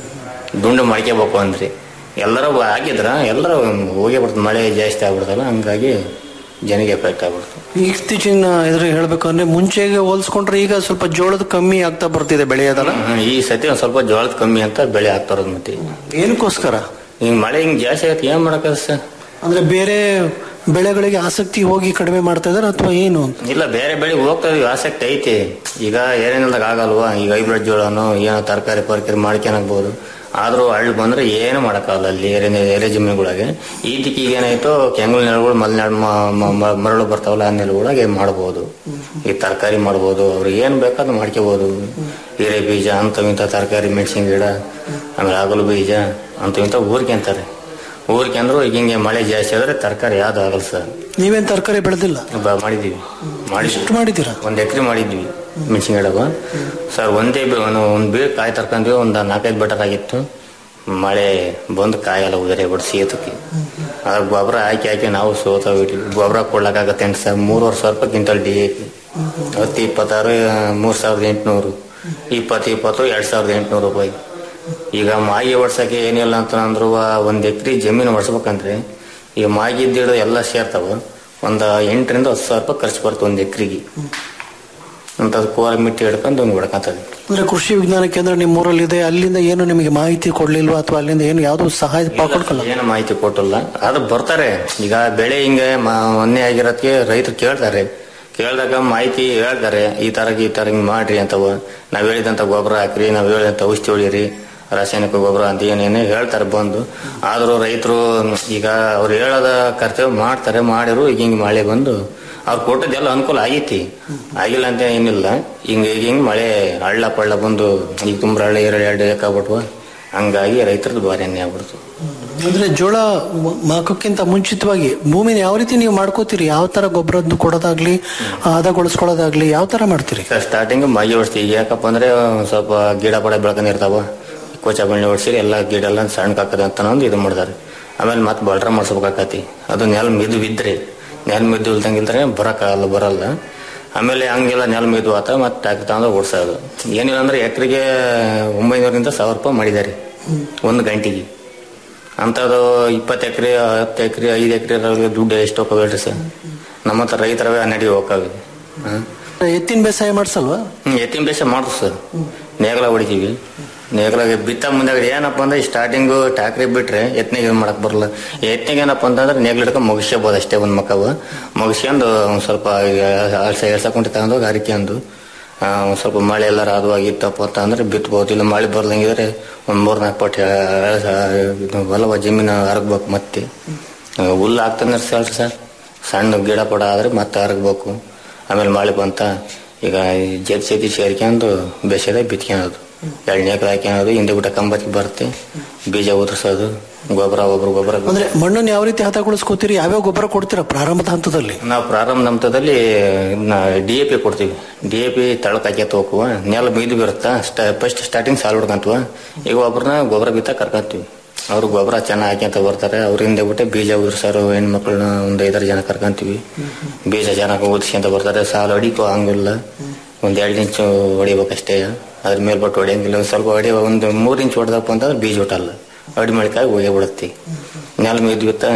ದುಂಡು ಮಾಡ್ಕೋಬೇಕು ಅಂದ್ರೆ ಎಲ್ಲರೂ ಆಗಿದ್ರ ಎಲ್ಲರೂ ಹೋಗೇ ಬಿಡ್ತದೆ ಮಳೆ ಜಾಸ್ತಿ ಆಗ್ಬಿಡ್ತಲ್ಲ ಹಂಗಾಗಿ ಜನಿಗೆ ಎಫೆಕ್ಟ್ ಆಗ್ಬಿಡ್ತು ಇತ್ತೀಚಿನ ಇದ್ರ ಹೇಳ್ಬೇಕಂದ್ರೆ ಮುಂಚೆಗೆ ಹೋಲಿಸ್ಕೊಂಡ್ರೆ ಈಗ ಸ್ವಲ್ಪ ಜೋಳದ ಕಮ್ಮಿ ಆಗ್ತಾ ಬರ್ತಿದೆ ಬೆಳೆಯೋದಲ್ಲ ಹ್ಮ್, ಈ ಸತಿ ಒಂದ್ ಸ್ವಲ್ಪ ಜೋಳದ ಕಮ್ಮಿ ಅಂತ ಬೆಳೆ ಆಗ್ತಾರದ್ ಮತ್ತೆ ಏನಕ್ಕೋಸ್ಕರ ಹಿಂಗ್ ಮಳೆ ಹಿಂಗ್ ಜಾಸ್ತಿ ಆಗತ್ತೆ ಏನ್ ಮಾಡಕ ಸರ್ ಅಂದ್ರೆ ಬೇರೆ ಬೆಳೆಗಳಿಗೆ ಆಸಕ್ತಿ ಹೋಗಿ ಕಡಿಮೆ ಮಾಡ್ತಾ ಇದಾರೆ ಅಥವಾ ಏನು ಇಲ್ಲ ಬೇರೆ ಬೆಳೆ ಹೋಗ್ತಾ ಇದೀವಿ ಆಸಕ್ತಿ ಐತಿ ಈಗ ಏನೇನಲ್ದಾಗ ಆಗಲ್ವಾ ಈಗ ಹೈಬ್ರಿಡ್ ಜೋಳನು ಏನೋ ತರಕಾರಿ ಪರ್ಕಾರಿ ಮಾಡ್ಕೊಳಕ್ಬೋದು ಆದ್ರೂ ಹಳ್ಳಿ ಬಂದ್ರೆ ಏನು ಮಾಡಕ್ಕಾಗಲ್ಲ ಅಲ್ಲಿ ಎರೆ ಎರೆ ಜಮೀನುಗಳಿಗೆ ಈ ದಿಕ್ಕಿಗೆ ಏನಾಯ್ತು ಕೆಂಗಲ್ ನೆಲಗಳು ಮಲೆನಾಡು ಮ- ಮ- ಮ- ಮರಳು ಬರ್ತಾವಲ್ಲ ಆ ನೆಲಗಳಿಗೆ ಮಾಡ್ಬೋದು ಈ ತರಕಾರಿ ಮಾಡ್ಬೋದು ಅವ್ರಿಗೆ ಏನ್ ಬೇಕಾದ್ರೂ ಮಾಡ್ಕೋಬಹುದು ಹೀರೆ ಬೀಜ ಅಂತ ಇಂಥ ತರಕಾರಿ ಮೆಣಸಿನ ಗಿಡ ಆಮೇಲೆ ಆಗಲು ಬೀಜ ಅಂತ ಇಂಥ ಊರ್ಕೊಂತಾರೆ ಊರ್ಕೊಂಡ್ರು ಈಗ ಹಿಂಗೆ ಮಳೆ ಜಾಸ್ತಿ ಆದ್ರೆ ತರಕಾರಿ ಯಾವ್ದು ಆಗಲ್ಲ ಸರ್ ನೀವೇನ್ ತರಕಾರಿ ಬೆಳೆದಿಲ್ಲ ಬ- ಮಾಡಿದೀವಿ ಮಾಡಿದ್ವಿ ಎಷ್ಟು ಮಾಡಿದ್ದೀರಾ ಒಂದ್ ಎಕರೆ ಮಾಡಿದ್ವಿ ಮೆಣಸಿನ ಗಿಡವ ಸರ್ ಒಂದೇ ಬೆ- ಒಂದು ಒಂದ್ ಬೀಳ ಕಾಯಿ ತರ್ಕೊಂಡ್ವಿ ಒಂದ್ ನಾಲ್ಕೈದು ಬೆಟರ್ ಆಗಿತ್ತು ಮಳೆ ಬಂದು ಕಾಯೆಲ್ಲ ಉದುರಿ ಬಿಟ್ಟು ಸೀತಕ್ಕೆ ಅದ್ರ ಗೊಬ್ಬರ ಹಾಕಿ ಹಾಕಿ ನಾವು ಸೋತ ಬಿಟ್ವಿ ಗೊಬ್ಬರ ಕೊಡ್ಲಕ್ಕಾಗತ್ತೆ ಅಂತ ಸರ್ ಮೂರುವರೆ ಸಾವಿರ ರೂಪಾಯಿ ಕ್ವಿಂಟಲ್ ಡಿ ಎ ಪಿ ಹತ್ತು ಇಪ್ಪತ್ತಾರು ಮೂರ್ ಸಾವಿರದ ಎಂಟುನೂರು ಇಪ್ಪತ್ತು ಇಪ್ಪತ್ತು ಎರಡ್ ಸಾವಿರದ ಎಂಟುನೂರು ರೂಪಾಯಿ ಈಗ ಮಾಗಿ ಹೊಡ್ಸಕ್ಕೆ ಏನಿಲ್ಲ ಅಂತ ಅಂದ್ರು ಒಂದ್ ಎಕರೆ ಜಮೀನು ಹೊಡ್ಸ್ಬೇಕಂದ್ರೆ ಈ ಮಾಗಿದ್ದಿಡು ಎಲ್ಲ ಸೇರ್ತಾವ ಒಂದ್ ಎಂಟರಿಂದ ಹತ್ತು ಸಾವಿರ ರೂಪಾಯಿ ಖರ್ಚು ಬರ್ತದೆ ಒಂದ್ ಎಕರೆಗೆ ಅಂತ ಕೋರ ಮಿಟ್ಟಿ ಹಿಡ್ಕೊಂಡು ಒಂದು ಹೊಡ್ಕೊಂತದೆ ಅಂದ್ರೆ ಕೃಷಿ ವಿಜ್ಞಾನ ಕೇಂದ್ರ ನಿಮ್ಮ ಊರಲ್ಲಿದೆ ಅಲ್ಲಿಂದ ಏನು ನಿಮಗೆ ಮಾಹಿತಿ ಕೊಡ್ಲಿಲ್ವಾ ಅಥವಾ ಅಲ್ಲಿಂದ ಏನು ಯಾವ್ದು ಸಹಾಯ ಪಡ್ಕೊಳ್ಕಲ್ಲ ಏನು ಮಾಹಿತಿ ಕೊಟ್ಟಿಲ್ಲ ಆದ್ರೆ ಬರ್ತಾರೆ ಈಗ ಬೆಳೆ ಹಿಂಗೆ ಮ- ಮೊನ್ನೆ ಆಗಿರೋದಕ್ಕೆ ರೈತರು ಕೇಳ್ತಾರೆ ಕೇಳಿದಾಗ ಮಾಹಿತಿ ಹೇಳ್ತಾರೆ ಈ ತರ ಈ ತರ ಹಿಂಗ್ ಮಾಡ್ರಿ ಅಂತವ ನಾವ್ ಹೇಳಿದಂತ ಗೊಬ್ಬರ ಹಾಕ್ರಿ ನಾವ್ ಹೇಳಿದಂತ ಔಷಧಿ ಹೊಡಿರಿ ರಾಸಾಯನಿಕ ಗೊಬ್ಬರ ಅಂತ ಏನೇನು ಹೇಳ್ತಾರೆ ಬಂದು ಆದ್ರೂ ರೈತರು ಈಗ ಅವ್ರು ಹೇಳೋದ ಕರ್ತವ್ಯ ಮಾಡ್ತಾರೆ ಮಾಡಿರು ಈಗ ಹಿಂಗ್ ಮಳೆ ಬಂದು ಅವ್ರು ಕೊಟ್ಟದ್ದೆಲ್ಲ ಅನುಕೂಲ ಆಗೈತಿ ಆಗಿಲ್ಲ ಅಂತ ಏನಿಲ್ಲ ಹಿಂಗ ಈಗ ಹಿಂಗ್ ಮಳೆ ಹಳ್ಳ ಪಳ್ಳ ಬಂದು ಈಗ ತುಂಬ ಹಳ್ಳ ಎರಡು ಎರಡು ಬೇಕಾಗ್ಬಿಟ್ವ ಹಂಗಾಗಿ ರೈತರದ್ದು ಭಾರಿ ಅನ್ಯಾಯ ಆಗ್ಬಿಡ್ತು ಅಂದ್ರೆ ಜೋಳ ಮ- ಮಾಕೋಕ್ಕಿಂತ ಮುಂಚಿತವಾಗಿ ಭೂಮಿನ ಯಾವ ರೀತಿ ನೀವು ಮಾಡ್ಕೋತೀರಿ ಯಾವ ತರ ಗೊಬ್ಬರದ್ದು ಕೊಡೋದಾಗ್ಲಿ ಹದಗೊಳಿಸ್ಕೊಳ್ಳೋದಾಗ್ಲಿ ಯಾವ ತರ ಮಾಡ್ತೀರಿ ಸ್ಟಾರ್ಟಿಂಗ್ ಮೈ ಹೊಡ್ಸ್ತೀವಿ ಯಾಕಪ್ಪ ಅಂದ್ರೆ ಒಂದ್ ಸ್ವಲ್ಪ ಗಿಡ ಪಡ ಬೆಳ್ಕೊಂಡಿರ್ತಾವ ಕೋಚ ಬಣ್ಣೆ ಹೊಡ್ಸಿರಿ ಎಲ್ಲ ಗಿಡ ಎಲ್ಲ ಸಣ್ಣ ಹಾಕದ ಅಂತ ಒಂದು ಇದು ಮಾಡ್ತಾರೆ ಆಮೇಲೆ ಮತ್ತೆ ಬಲ್ರ ಮಾಡಿಸ್ಬೇಕಾಕತಿ ಅದು ನೆಲ ಮಿದು ಬಿದ್ರಿ ನೆಲ ಮಿದ್ದು ಇಲ್ದಂಗೆ ಇಲ್ದ್ರೆ ಬರಕ್ಕಾಗಲ್ಲ ಬರಲ್ಲ ಆಮೇಲೆ ಹಂಗೆಲ್ಲ ನೆಲ ಮಿದು ಆತ ಮತ್ತೆ ಟ್ಯಾಕ್ಟರ್ ತಗೊಂಡು ಓಡಿಸೋದು ಏನಿಲ್ಲ ಅಂದ್ರೆ ಎಕರೆಗೆ ಒಂಬೈನೂರಿಂದ ಸಾವಿರ ರೂಪಾಯಿ ಮಾಡಿದ್ದಾರೆ ಒಂದು ಗಂಟೆಗೆ ಅಂಥದ್ದು ಇಪ್ಪತ್ತು ಎಕರೆ ಹತ್ತು ಎಕರೆ ಐದು ಎಕರೆ ದುಡ್ಡು ಎಷ್ಟು ಹೋಗಬೇಡ್ರಿ ಸರ್ ನಮ್ಮ ಹತ್ರ ರೈತರವೇ ಹನ್ನೆರಡು ಹೋಗ್ತಾವೆ ಎತ್ತಿನ ಬೇಸಾಯ ಮಾಡ್ಸಲ್ವಾ ಹ್ಮ್, ಎತ್ತಿನ ಬೇಸ ಮಾಡುದು ಸರ್ ನೇಗಲ ಹೊಡಿತೀವಿ ನೇಗಲಾಗ ಬಿತ್ತ ಮುಂದಾಗ ಏನಪ್ಪ ಅಂದ್ರೆ ಸ್ಟಾರ್ಟಿಂಗು ಟ್ಯಾಕ್ರಿ ಬಿಟ್ರೆ ಎತ್ನಿಗೆ ಏನ್ ಮಾಡಕ್ ಬರಲ್ಲ ಎತ್ನಿಗೆ ಏನಪ್ಪ ಅಂತಂದ್ರೆ ನೇಗ್ಲ ಹಿಡ್ಕೊಂಡು ಮುಗಿಸ್ಕೋಬೋದು ಅಷ್ಟೇ ಒಂದ್ ಮಕ್ಕವು ಮುಗಿಸ್ಕೊಂಡು ಒಂದ್ ಸ್ವಲ್ಪ ಅಳ್ಸ ಎಳ್ಸಕೊಂಡಿ ತಗೊಂಡೋಗಿ ಹರಿಕೆ ಅಂದು ಆ, ಒಂದ್ ಸ್ವಲ್ಪ ಮಳೆ ಎಲ್ಲ ರಾದವಾಗಿತ್ತಪ್ಪ ಅಂತ ಅಂದ್ರೆ ಬಿತ್ಬೋದು ಇಲ್ಲ ಮಳೆ ಬರ್ದಂಗಿದ್ರೆ ಒಂದ್ ಮೂರ್ ನಾಲ್ಕು ಪಟ್ಟು ಇದು ಹೊಲವ ಜಮೀನು ಹರಗ್ಬೇಕು ಮತ್ತೆ ಆ, ಹುಲ್ಲು ಆಗ್ತಂದ್ರೆ ಸರ್ ಸರ್ ಸಣ್ಣ ಗಿಡ ಪಡ ಆದ್ರೆ ಮತ್ತೆ ಹರಗ್ಬೇಕು ಆಮೇಲೆ ಮಳೆ ಬಂತ ಈಗ ಈ ಜೆಟ್ ಸೇತಿ ಸೇರ್ಕೊಂಡು ಬೇಸದ ಬಿತ್ಕೊಳೋದು ಎಳ್ನೇಕಲ್ ಹಾಕ್ಯಣೋದು ಹಿಂದೆ ಬಿಟ್ಟ ಕಂಬಕ್ಕೆ ಬರುತ್ತೆ ಬೀಜ ಉದುರ್ಸೋದು ಗೊಬ್ಬರ ಒಬ್ರು ಗೊಬ್ಬರ ಅಂದ್ರೆ ಮಣ್ಣನ್ನು ಯಾವ ರೀತಿ ಹದಗೊಳಿಸ್ಕೋತೀರಿ ಯಾವ್ಯಾವ ಗೊಬ್ಬರ ಕೊಡ್ತೀರಾ ಪ್ರಾರಂಭದ ಹಂತದಲ್ಲಿ ನಾವು ಪ್ರಾರಂಭ ಹಂತದಲ್ಲಿ ಡಿ ಎ ಪಿ ಕೊಡ್ತೀವಿ ಡಿ ಎ ಪಿ ತಳಕ್ ಹಾಕ್ಯತ ಹೋಗುವ ನೆಲ ಬೀದು ಬಿರುತ್ತಾ ಫಸ್ಟ್ ಸ್ಟಾರ್ಟಿಂಗ್ ಸಾಲ್ ಹೊಡ್ಕಂತೀವ ಈಗ ಒಬ್ರನ್ನ ಗೊಬ್ಬರ ಬಿತ್ತ ಕರ್ಕೊಂತೀವಿ ಅವ್ರು ಗೊಬ್ಬರ ಚೆನ್ನಾಗಿ ಹಾಕ್ಯಂತ ಬರ್ತಾರೆ ಅವ್ರಿಂದ ಬಿಟ್ಟೆ ಬೀಜ ಉದುರ್ಸಾರು ಹೆಣ್ಮಕ್ಳನ್ನ ಒಂದ್ ಐದಾರು ಜನ ಕರ್ಕೊಂತೀವಿ ಬೀಜ ಚೆನ್ನಾಗಿ ಓದಿಸ್ಕೊಂತ ಬರ್ತಾರೆ ಸಾಲು ಹೊಡಿಕೋ ಹಂಗಿಲ್ಲ ಒಂದ್ ಎರಡು ಇಂಚು ಹೊಡಿಬೇಕಷ್ಟೇ ಅದ್ರ ಮೇಲ್ಪಟ್ಟು ಹೊಡಿಯಂಗಿಲ್ಲ ಒಂದ್ ಸ್ವಲ್ಪ ಹೊಡಿ ಒಂದು ಮೂರ್ ಇಂಚ್ ಹೊಡೆದಪ್ಪ ಅಂತಂದ್ರೆ ಬೀಜ ಹುಟ್ಟಲ್ಲ ಅಡಿ ಮಳಿಕಾಗಿ ಹೋಗಿ ಬಿಡುತ್ತೆ ನೆಲ ಮಿದ್ವಿತ್ತ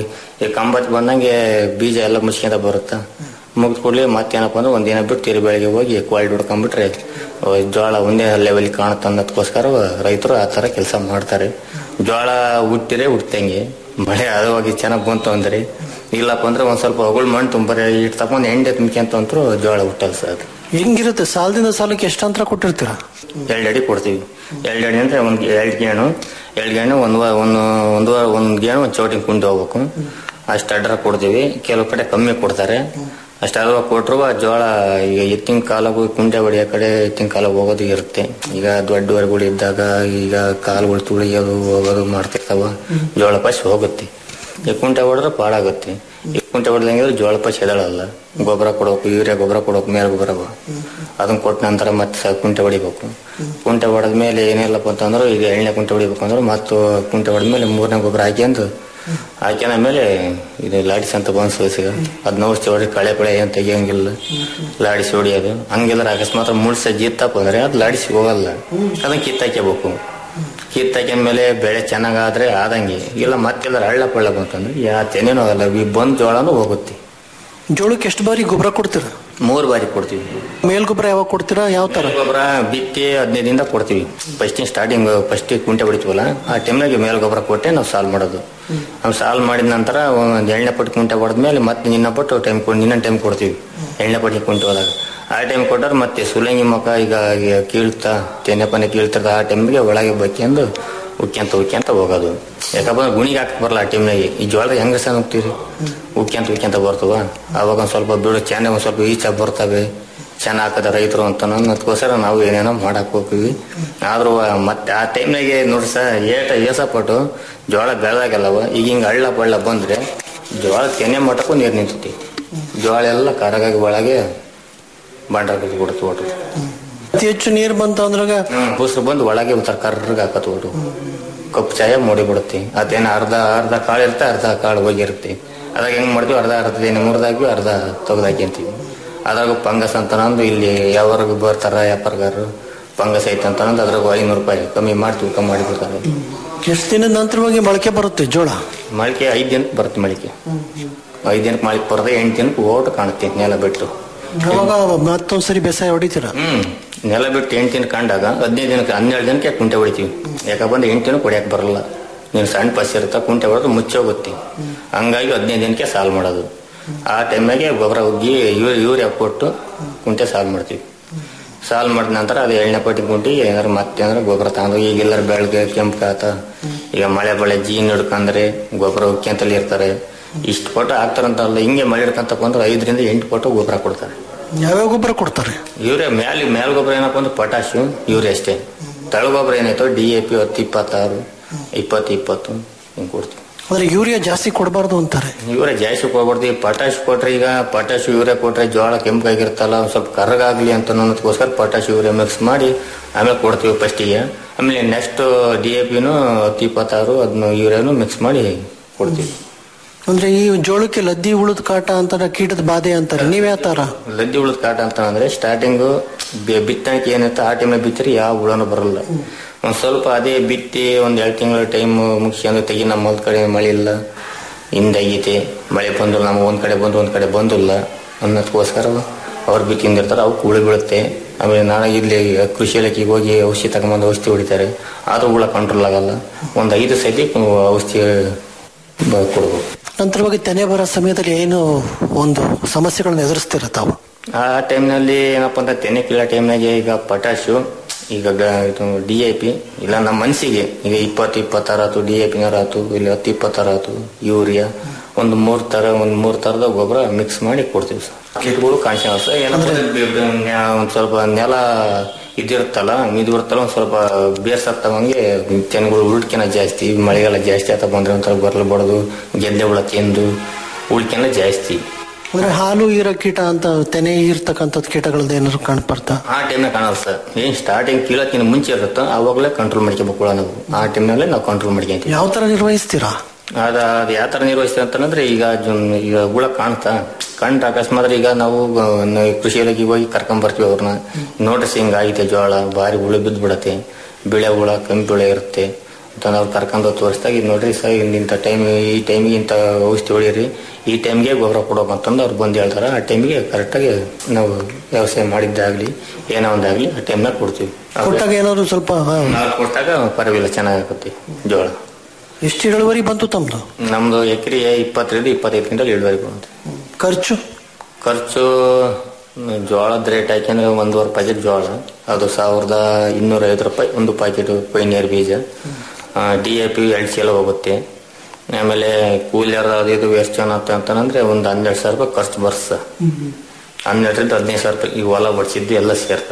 ಈ ಕಂಬತ್ ಬಂದಂಗೆ ಬೀಜ ಎಲ್ಲ ಮುಚ್ಕೊಂತ ಬರುತ್ತಾ ಮುಗಿದ ಕೂಡಲೇ ಮತ್ತೇನಪ್ಪ ಅಂದ್ರೆ ಒಂದಿನ ಬಿಟ್ಟು ತಿರು ಬೆಳಗ್ಗೆ ಹೋಗಿ ಕ್ವಾಲಿಟಿ ಹೊಡ್ಕೊಂಡ್ಬಿಟ್ರೆ ಅಹ್, ಜೋಳ ಒಂದೇ ಲೆವೆಲ್ ಕಾಣುತ್ತೆ ಅನ್ನೋದಕ್ಕೋಸ್ಕರ ರೈತರು ಆ ಥರ ಕೆಲಸ ಮಾಡ್ತಾರೆ ಜೋಳ ಹುಟ್ಟಿರೆ ಹುಟ್ಟಂಗೆ ಮಳೆ ಹದವಾಗಿ ಚೆನ್ನಾಗಿ ಬಂತು ಅಂದ್ರೆ ಇಲ್ಲಪ್ಪ ಅಂದ್ರೆ ಒಂದ್ ಸ್ವಲ್ಪ ಹೊಗಳು ಮಣ್ಣು ತುಂಬರೆ ಇಟ್ಟು ತಗೊಂಡು ಎಂಡೆ ತುಂಬ್ಕೊಂತ ಅಂತೂ ಜೋಳ ಹುಟ್ಟಲ್ಲ ಸರ್ ಅದು ಹೆಂಗಿರುತ್ತೆ ಸಾಲದಿಂದ ಸಾಲಕ್ಕೆ ಎಷ್ಟು ಅಂತರ ಕೊಟ್ಟಿರ್ತೀರಾ ಎರಡು ಅಡಿ ಕೊಡ್ತೀವಿ ಎರಡು ಅಡಿ ಅಂದ್ರೆ ಒಂದ್ ಎರಡು ಗೇಣು ಎರಡು ಗೇಣು ಒಂದು ವಾ- ಒಂದು ಒಂದು ವಾ- ಒಂದ್ ಗೇಣು ಒಂದು ಚೌಟಿಂಗ್ ಕುಂಟು ಹೋಗ್ಬೇಕು ಅಷ್ಟು ಅಡ್ರ ಕೊಡ್ತೀವಿ ಕೆಲವು ಕಡೆ ಕಮ್ಮಿ ಕೊಡ್ತಾರೆ ಅಷ್ಟು ಅಲ್ವಾ ಕೊಟ್ರು ಆ ಜೋಳ ಈಗ ಎತ್ತಿನ ಕಾಲಗೂ ಕುಂಟೆ ಹೊಡಿಯೋ ಕಡೆ ಎತ್ತಿನ ಕಾಲ ಹೋಗೋದು ಇರುತ್ತೆ ಈಗ ದೊಡ್ಡವರೆಗಳು ಇದ್ದಾಗ ಈಗ ಕಾಲುಗಳು ತುಳಿಯೋದು ಹೋಗೋದು ಮಾಡ್ತಿರ್ತಾವ ಜೋಳ ಪಶು ಹೋಗುತ್ತೆ ಈ ಕುಂಟೆ ಹೊಡೆದ್ರೆ ಪಾಡಾಗುತ್ತೆ ಈ ಕುಂಟೆ ಹೊಡೆದಂಗೆ ಜೋಳ ಪಶು ಎದಳಲ್ಲ ಗೊಬ್ಬರ ಕೊಡಬೇಕು ಯೂರಿಯಾ ಗೊಬ್ಬರ ಕೊಡಬೇಕು ಮೇಲೆ ಗೊಬ್ಬರ ಅದನ್ನ ಕೊಟ್ಟ ನಂತರ ಮತ್ತೆ ಸ ಕುಂಟೆ ಹೊಡಿಬೇಕು ಕುಂಟೆ ಹೊಡೆದ ಮೇಲೆ ಏನಿಲ್ಲಪ್ಪ ಅಂತಂದ್ರೆ ಈಗ ಎಣ್ಣೆ ಕುಂಟೆ ಹೊಡಿಬೇಕು ಅಂದ್ರೆ ಮತ್ತು ಕುಂಟೆ ಹೊಡೆದ ಮೇಲೆ ಮೂರನೇ ಗೊಬ್ಬರ ಹಾಕ್ಯಂದು ಹಾಕ್ಯನ ಮೇಲೆ ಇದು ಲಾಡಿಸ್ ಅಂತ ಬಂದು ಸೋಸಿಗ ಅದ್ ನೋಡ್ಸಿ ಹೊಡಿ ಕಳೆ ಪಳೆ ಏನ್ ತೆಗಿಯಂಗಿಲ್ಲ ಲಾಡಿಸಿ ಹೊಡಿಯೋದು ಹಂಗಿಲ್ಲ ಅಕಸ್ಮಾತ್ ಮುಳ್ಸ ಜಿತ್ತಪ್ಪ ಅಂದ್ರೆ ಅದು ಲಾಡಿಸಿ ಹೋಗಲ್ಲ ಅದನ್ನ ಕಿತ್ತಾಕ್ಯಬೇಕು ಕಿತ್ತಾಕ್ಯಂದ್ಮೇಲೆ ಬೆಳೆ ಚೆನ್ನಾಗಾದ್ರೆ ಆದಂಗೆ ಇಲ್ಲ ಮತ್ತೆಲ್ಲ ಹಳ್ಳ ಪಳ್ಳ ಬಂತಂದ್ರೆ ಯಾ ತೆನೇನೂ ಆಗಲ್ಲ ಈ ಬಂದ್ ಜೋಳನೂ ಹೋಗುತ್ತೆ ಜೋಳಕ್ಕೆ ಎಷ್ಟು ಬಾರಿ ಗೊಬ್ಬರ ಕೊಡ್ತೀರಾ ಮೂರು ಬಾರಿ ಕೊಡ್ತೀವಿ ಮೇಲ್ ಗೊಬ್ಬರ ಯಾವಾಗ ಕೊಡ್ತೀರಾ ಯಾವ ತರ ಗೊಬ್ಬರ ಬಿತ್ತಿ ಹದಿನೈದಿಂದ ಕೊಡ್ತೀವಿ ಫಸ್ಟ್ ಸ್ಟಾರ್ಟಿಂಗ್ ಫಸ್ಟ್ ಕುಂಟೆ ಹೊಡಿತೀವಲ್ಲ ಆ ಟೈಮ್ನಾಗೆ ಮೇಲ್ ಗೊಬ್ಬರ ಕೊಟ್ಟೆ ನಾವು ಸಾಲ್ ಮಾಡೋದು ನಾವು ಸಾಲ್ ಮಾಡಿದ ನಂತರ ಒಂದು ಎಣ್ಣೆ ಪಟ್ಟು ಕುಂಟೆ ಹೊಡೆದ್ಮೇಲೆ ಮತ್ತೆ ನಿನ್ನ ಪಟ್ಟು ಟೈಮ್ ಕೊಡ್ ನಿನ್ನ ಟೈಮ್ ಕೊಡ್ತೀವಿ ಎಣ್ಣೆ ಪಟ್ಟಿ ಕುಂಟೆ ಹೋದಾಗ ಆ ಟೈಮ್ ಕೊಟ್ಟಾರ ಮತ್ತೆ ಸುಲಂಗಿ ಮಕ ಈಗ ಈಗ ಕೀಳ್ತಾ ತೆನೆ ಪನೆ ಕೀಳ್ತಿರ್ತ ಆ ಟೈಮ್ಗೆ ಒಳಗೆ ಬಕ್ಕೆಂದು ಉಕ್ಕ್ಯಂತ ಉಕ್ಕ್ಯಂತ ಹೋಗೋದು ಯಾಕಪ್ಪ ಅಂದ್ರೆ ಗುಣಿಗೆ ಹಾಕಕ್ ಬರಲ್ಲ ಆ ಟೈಮ್ನಾಗೆ ಈ ಜೋಳದಾಗ ಹೆಂಗ ಸಣ್ಣ ಹೋಗ್ತೀರಿ ಉಕ್ಕ್ಯಂತ ಉಕ್ಕ್ಯಂತ ಬರ್ತವ ಅವಾಗ ಒಂದ್ ಸ್ವಲ್ಪ ಬಿಡು ಚೆನ್ನಾಗಿ ಒಂದ್ ಸ್ವಲ್ಪ ಈಚ ಬರ್ತವೆ ಚೆನ್ನಾಗ್ ಹಾಕದ ರೈತರು ಅಂತ ಅನ್ನೋದಕ್ಕೋಸ್ಕರ ನಾವು ಏನೇನೋ ಮಾಡಕ್ ಹೋಗ್ತೀವಿ ಆದ್ರೂ ಮತ್ತೆ ಆ ಟೈಮ್ನಾಗೆ ನೋಡ್ರಿ ಸ ಏಟ ಏಸಪಟ್ಟು ಜೋಳ ಬೆಳೆದಾಗೆಲ್ಲವ ಈಗ ಹಿಂಗ ಹಳ್ಳ ಬಳ್ಳ ಬಂದ್ರೆ ಜೋಳ ತೆನೆ ಮಟ್ಟಕ್ಕೂ ನೀರು ನಿಂತೈತಿ ಜೋಳ ಎಲ್ಲ ಕರಗಾಗಿ ಒಳಗೆ ಬಂಡಾರ ಬಿದ್ದು ಒಟ್ಟು ಅತಿ ಹೆಚ್ಚು ನೀರು ಬಂತು ಅಂದ್ರಾಗ ಬೂಸರು ಬಂದು ಒಳಗೆ ಒಂಥರ ಕರ್ರಗೆ ಹಾಕತ್ ಒಟ್ಟು ಕಪ್ಪು ಚಾಯ ಮೂಡಿ ಬಿಡುತ್ತೆ ಅದೇನ ಅರ್ಧ ಅರ್ಧ ಕಾಳು ಇರುತ್ತೆ ಅರ್ಧ ಕಾಳು ಹೋಗಿರುತ್ತೆ ಅದಾಗ ಹೆಂಗ್ ಮಾಡ್ತೀವಿ ಅರ್ಧ ಅರ್ಧ ಏನೇ ಮುರಿದಾಕಿ ಅರ್ಧ ತೆಗ್ದಾಕ್ಯಂತೀವಿ ಅದ್ರಾಗ ಫಂಗಸ್ ಅಂತ ನಂದು ಇಲ್ಲಿ ಯಾವಾಗ ಬರ್ತಾರ ವ್ಯಾಪಾರಗಾರರು ಫಂಗಸ್ ಐತೆ ಅಂತ ನಂದು ಅದ್ರಾಗ ಐನೂರು ರೂಪಾಯಿ ಕಮ್ಮಿ ಮಾಡಿ ತೂಕ ಮಾಡಿ ಬಿಡ್ತಾರೆ ಎಷ್ಟು ದಿನದ ನಂತರವಾಗಿ ಮೊಳಕೆ ಬರುತ್ತೆ ಜೋಳ ಮೊಳಕೆ ಐದು ದಿನಕ್ಕೆ ಬರುತ್ತೆ ಮೊಳಕೆ ಐದು ದಿನಕ್ಕೆ ಮೊಳಕೆ ಬರೋದೇ ಎಂಟು ದಿನಕ್ಕೆ ಓಟು ಕಾಣುತ್ತೆ ನೆಲ ಬಿಟ್ಟು ಅವಾಗ ಮತ್ತೊಂದ್ಸರಿ ಬೇಸಾಯ ಹೊಡಿತೀರಾ ಹ್ಮ್ ನೆಲ ಬಿಟ್ಟು ಎಂಟು ದಿನ ಕಂಡಾಗ ಹದಿನೈದು ದಿನಕ್ಕೆ ಹನ್ನೆರಡು ದಿನಕ್ಕೆ ಕುಂಟೆ ಹೊಡಿತೀವಿ ಯಾಕಂದ್ರೆ ಎಂಟು ದಿನಕ್ಕೆ ಹೊಡಿಯಕ್ ಬರಲ್ಲ ನೀನು ಸಣ್ಣ ಪಸ್ ಇರುತ್ತಾ ಕುಂಟೆ ಹೊಡೆದು ಮುಚ್ಚೋಗುತ್ತೆ ಹಂಗಾಗಿ ಹದಿನೈದು ದಿನಕ್ಕೆ ಸಾಲ್ ಮಾಡೋದು ಆ ಟೈಮ್ನಾಗೆ ಗೊಬ್ಬರ ಉಗ್ಗಿ ಯೂ ಯೂರಿಯಾ ಕೊಟ್ಟು ಕುಂಟೆ ಸಾಲ್ ಮಾಡ್ತೀವಿ ಸಾಲ್ ಮಾಡಿದ ನಂತರ ಅದು ಎಣ್ಣೆ ಪಟ್ಟಿ ಕುಂಟಿ ಏನಾದ್ರು ಮತ್ತೆ ಅಂದ್ರೆ ಗೊಬ್ಬರ ತಗೊಂಡು ಈಗ ಎಲ್ಲರ ಬೆಳಗ್ಗೆ ಕೆಂಪು ಕಾತ ಈಗ ಮಳೆ ಬಳೆ ಜೀನ್ ಹಿಡ್ಕಂದ್ರೆ ಗೊಬ್ಬರ ಉಕ್ಕಿಂತಲ್ಲಿ ಇರ್ತಾರೆ ಇಷ್ಟು ಪಟ್ಟು ಹಾಕ್ತಾರಂತಲ್ಲ ಹಿಂಗೆ ಮಳೆ ಹಿಡ್ಕಂತ ಬಂದ್ರೆ ಐದರಿಂದ ಎಂಟು ಪಟ್ಟು ಗೊಬ್ಬರ ಕೊಡ್ತಾರೆ ಯಾವ್ಯಾವ ಗೊಬ್ಬರ ಕೊಡ್ತಾರೆ ಯೂರಿಯಾ ಮ್ಯಾಲ ಮೇಲ್ ಗೊಬ್ಬರ ಏನಪ್ಪ ಅಂದ್ರೆ ಪೊಟ್ಯಾಶು ಯೂರಿಯಾ ಅಷ್ಟೇ ತಳ ಗೊಬ್ಬರ ಏನಾಯ್ತು ಡಿ ಎ ಪಿ ಹತ್ತು ಇಪ್ಪತ್ತಾರು ಇಪ್ಪತ್ತು ಇಪ್ಪತ್ತು ಹಿಂಗೆ ಕೊಡ್ತೀವಿ ಅಂದ್ರೆ ಯೂರಿಯಾ ಜಾಸ್ತಿ ಕೊಡಬಾರ್ದು ಅಂತಾರೆ ಯೂರಿಯಾ ಜಾಸ್ತಿ ಕೊಡ್ಬಾರ್ದು ಈ ಪೊಟ್ಯಾಶ್ ಕೊಟ್ರೆ ಈಗ ಪೊಟ್ಯಾಶ್ ಯೂರಿಯಾ ಕೊಟ್ರೆ ಜೋಳ ಕೆಂಪಾಗಿರುತ್ತಲ್ಲ ಒಂದ್ ಸ್ವಲ್ಪ ಕರ್ರಗಾಗ್ಲಿ ಅಂತ ಅನ್ನೋದಕ್ಕೋಸ್ಕರ ಪೊಟ್ಯಾಶ್ ಯೂರಿಯಾ ಮಿಕ್ಸ್ ಮಾಡಿ ಆಮೇಲೆ ಕೊಡ್ತೀವಿ ಫಸ್ಟಿಗೆ ಆಮೇಲೆ ನೆಕ್ಸ್ಟ್ ಡಿ ಎ ಪಿನು ಹತ್ತು ಇಪ್ಪತ್ತಾರು ಅದನ್ನ ಯೂರಿಯಾನು ಮಿಕ್ಸ್ ಮಾಡಿ ಕೊಡ್ತೀವಿ ಅಂದ್ರೆ ಈ ಜೋಳಕ್ಕೆ ಲದ್ದಿ ಉಳಿದ ಕಾಟ ಅಂತಾರೆ ಕೀಟದ ಬಾಧೆ ಅಂತಾರೆ ನೀವೇ ತರ ಲದ್ದಿ ಉಳಿದ ಕಾಟ ಅಂತ ಅಂದ್ರೆ ಸ್ಟಾರ್ಟಿಂಗು ಬಿತ್ತಣಿಕೆ ಏನಿತ್ತು ಆ ಟೈಮ್ನಾಗ ಬಿತ್ತರಿ ಯಾವ ಹುಳನೂ ಬರಲ್ಲ ಒಂದ್ ಸ್ವಲ್ಪ ಅದೇ ಬಿತ್ತಿ ಒಂದ್ ಎರಡು ತಿಂಗಳ ಟೈಮ್ ಮುಗಿಸ್ಕೊಂಡು ತೆಗಿ ನಮ್ಮ ಹೊಲದ ಕಡೆ ಮಳೆ ಇಲ್ಲ ಹಿಂದಾಗೈತೆ ಮಳೆ ಬಂದಿಲ್ಲ ನಮ್ಗೆ ಒಂದ್ ಕಡೆ ಬಂದು ಒಂದ್ ಕಡೆ ಬಂದಿಲ್ಲ ಅನ್ನೋದಕ್ಕೋಸ್ಕರ ಅವ್ರು ಬಿತ್ತಿಂದಿರ್ತಾರೆ ಅವು ಹುಳು ಬೀಳುತ್ತೆ ಆಮೇಲೆ ನಾಳೆ ಇಲ್ಲಿ ಕೃಷಿ ಇಲಾಖೆಗೆ ಹೋಗಿ ಔಷಧಿ ತಗೊಂಬಂದು ಔಷಧಿ ಹೊಡಿತಾರೆ ಆದ್ರೂ ಹುಳ ಕಂಟ್ರೋಲ್ ಆಗಲ್ಲ ಒಂದ್ ಐದು ಸತಿ ಔಷಧಿ ಬ- ಕೊಡ್ಬೇಕು ನಂತರವಾಗಿ ತೆನೆ ಬರೋ ಸಮಯದಲ್ಲಿ ಏನು ಒಂದು ಸಮಸ್ಯೆಗಳನ್ನ ಎದುರಿಸ್ತೀರ ತಾವು ಆ ಟೈಮ್ನಲ್ಲಿ ಏನಪ್ಪ ಅಂದ್ರೆ ತೆನೆ ಕೀಳೋ ಟೈಮ್ನಾಗೆ ಈಗ ಪಟಾಶು ಈಗ ಗ- ಇದು ಡಿ ಎ ಪಿ ಇಲ್ಲ ನಮ್ಮ ಮನಸ್ಸಿಗೆ ಈಗ ಇಪ್ಪತ್ತು ಇಪ್ಪತ್ತಾರು ಆತು ಡಿ ಎ ಪಿನಾರ ಆತು ಇಲ್ಲ ಹತ್ತು ಇಪ್ಪತ್ತಾರು ಆತು ಯೂರಿಯಾ ಒಂದು ಮೂರ್ ತರ ಒಂದ್ ಮೂರ್ ತರದ ಗೊಬ್ಬರ ಮಿಕ್ಸ್ ಮಾಡಿ ಕೊಡ್ತೀವಿ ಸರ್ ಕೀಟಗಳು ಕಾಣಿಸ್ತಾವ ಸರ್ ಏನಪ್ಪ ಅಂದ್ರೆ ಬೆ- ಬೆ- ನ್ಯಾ- ಒಂದ್ ಸ್ವಲ್ಪ ನೆಲ ಇದಿರುತ್ತಲ್ಲ ಇದು ಇರುತ್ತಲ್ಲ ಒಂದ್ ಸ್ವಲ್ಪ ಬೇರ್ಸತ್ತವಂಗೆ ತೆನೆಗಳು ಉಳ್ಕೆನ ಜಾಸ್ತಿ ಮಳೆಗಾಲ ಜಾಸ್ತಿ ಆತ ಬಂದ್ರೆ ಒಂಥರ ಗೊರಲು ಬಡದು ಗೆದ್ದೆ ಹುಳ ತಿಂದು ಉಳ್ಕೆನ ಜಾಸ್ತಿ ಅಂದ್ರೆ ಹಾಲು ಈರೋ ಕೀಟ ಅಂತ ತೆನೆ ಇರ್ತಕ್ಕಂಥದ್ದು ಕೀಟಗಳದ್ದು ಏನಾದ್ರು ಕಾಣ್ಬರ್ತಾ ಆ ಟೈಮ್ನಾಗ ಕಾಣಲ್ಲ ಸರ್ ಏನ್ ಸ್ಟಾರ್ಟಿಂಗ್ ಕೀಳಕ್ಕಿಂತ ಮುಂಚೆ ಇರುತ್ತೋ ಅವಾಗಲೇ ಕಂಟ್ರೋಲ್ ಮಾಡ್ಕೋಬೇಕು ಹುಳ ನಾವು ಆ ಟೈಮ್ನಲ್ಲೇ ನಾವು ಕಂಟ್ರೋಲ್ ಮಾಡ್ಕೊಂತೀವಿ ಯಾವ ತರ ನಿರ್ವಹಿಸ್ತೀರಾ ಅದ ಅದು ಯಾವ ತರ ನಿರ್ವಹಿಸ್ತೀವಿ ಅಂತಂದ್ರೆ ಈಗ ಜುನ್- ಈಗ ಹುಳ ಕಾಣ್ತಾ ಕಂಡ್ರೆ ಅಕಸ್ಮಾತ್ ಈಗ ನಾವು ಗ- ನ- ಕೃಷಿ ಇಲಾಖೆಗೆ ಹೋಗಿ ಕರ್ಕೊಂಡ್ ಬರ್ತೀವಿ ಅವ್ರನ್ನ ನೋಟಿಸ್ ಹಿಂಗ್ ಆಗೈತೆ ಜೋಳ ಭಾರಿ ಹುಳು ಬಿದ್ದು ಬಿಡತ್ತೆ ಬಿಳೆ ಹುಳ ಕೆಂಪು ಹುಳ ಇರುತ್ತೆ ಅಂತ ಅವ್ರು ಕರ್ಕೊಂಡು ತೋರಿಸ್ದಾಗ ಇದು ನೋಡ್ರಿ ಸರ್ ಇಂಥ ಟೈಮ್ ಈ ಟೈಮಿಗೆ ಇಂಥ ಔಷಧಿ ಹೊಡೀರಿ ಈ ಟೈಮ್ಗೆ ಗೊಬ್ಬರ ಕೊಡೋಕೆ ಅಂತಂದು ಅವ್ರು ಬಂದು ಹೇಳ್ತಾರೆ ಆ ಟೈಮಿಗೆ ಕರೆಕ್ಟಾಗಿ ನಾವು ವ್ಯವಸಾಯ ಮಾಡಿದ್ದಾಗ್ಲಿ ಏನೋ ಒಂದಾಗ್ಲಿ ಆ ಟೈಮ್ನಾಗ ಕೊಡ್ತೀವಿ ಕೊಟ್ಟಾಗ ಏನಾದ್ರು ಸ್ವಲ್ಪ ಹಾ, ನಾವು ಕೊಟ್ಟಾಗ ಪರವಾಗಿಲ್ಲ ಚೆನ್ನಾಗಾಗುತ್ತೆ ಜೋಳ ಎಷ್ಟು ಇಳುವರಿ ಬಂತು ತಮ್ದು ನಮ್ದು ಎಕರೆ ಇಪ್ಪತ್ತರಿಂದ ಇಪ್ಪತ್ತೈದು ಕ್ವಿಂಟಲ್ ಇಳುವರಿ ಬರುತ್ತೆ ಖರ್ಚು ಖರ್ಚು ಮ್, ಜೋಳದ ರೇಟ್ ಹಾಕಿದ್ರೆ ಒಂದೂವರೆ ಪ್ಯಾಕೆಟ್ ಜೋಳ ಅದು ಸಾವಿರದ ಇನ್ನೂರ ಐವತ್ತು ರೂಪಾಯಿ ಒಂದು ಪ್ಯಾಕೆಟ್ ಪೈನಿಯರ್ ಬೀಜ ಡಿ ಎ ಪಿ ಎರಡು ಚೀಲ ಹೋಗುತ್ತೆ ಆಮೇಲೆ ಕೂಲಿಯರ್ ಅದು ಇದು ವೇಸ್ಟ್ ಏನಂತ ಅಂತಂದ್ರೆ ಒಂದು ಹನ್ನೆರಡು ಸಾವಿರ ರೂಪಾಯಿ ಖರ್ಚು ಬರ್ಸ ಹನ್ನೆರಡರಿಂದ ಹದಿನೈದು ಸಾವಿರ ರೂಪಾಯಿ ಈ ಹೊಲ ಬಡ್ಸಿದ್ದು ಎಲ್ಲ ಸೇರ್ತ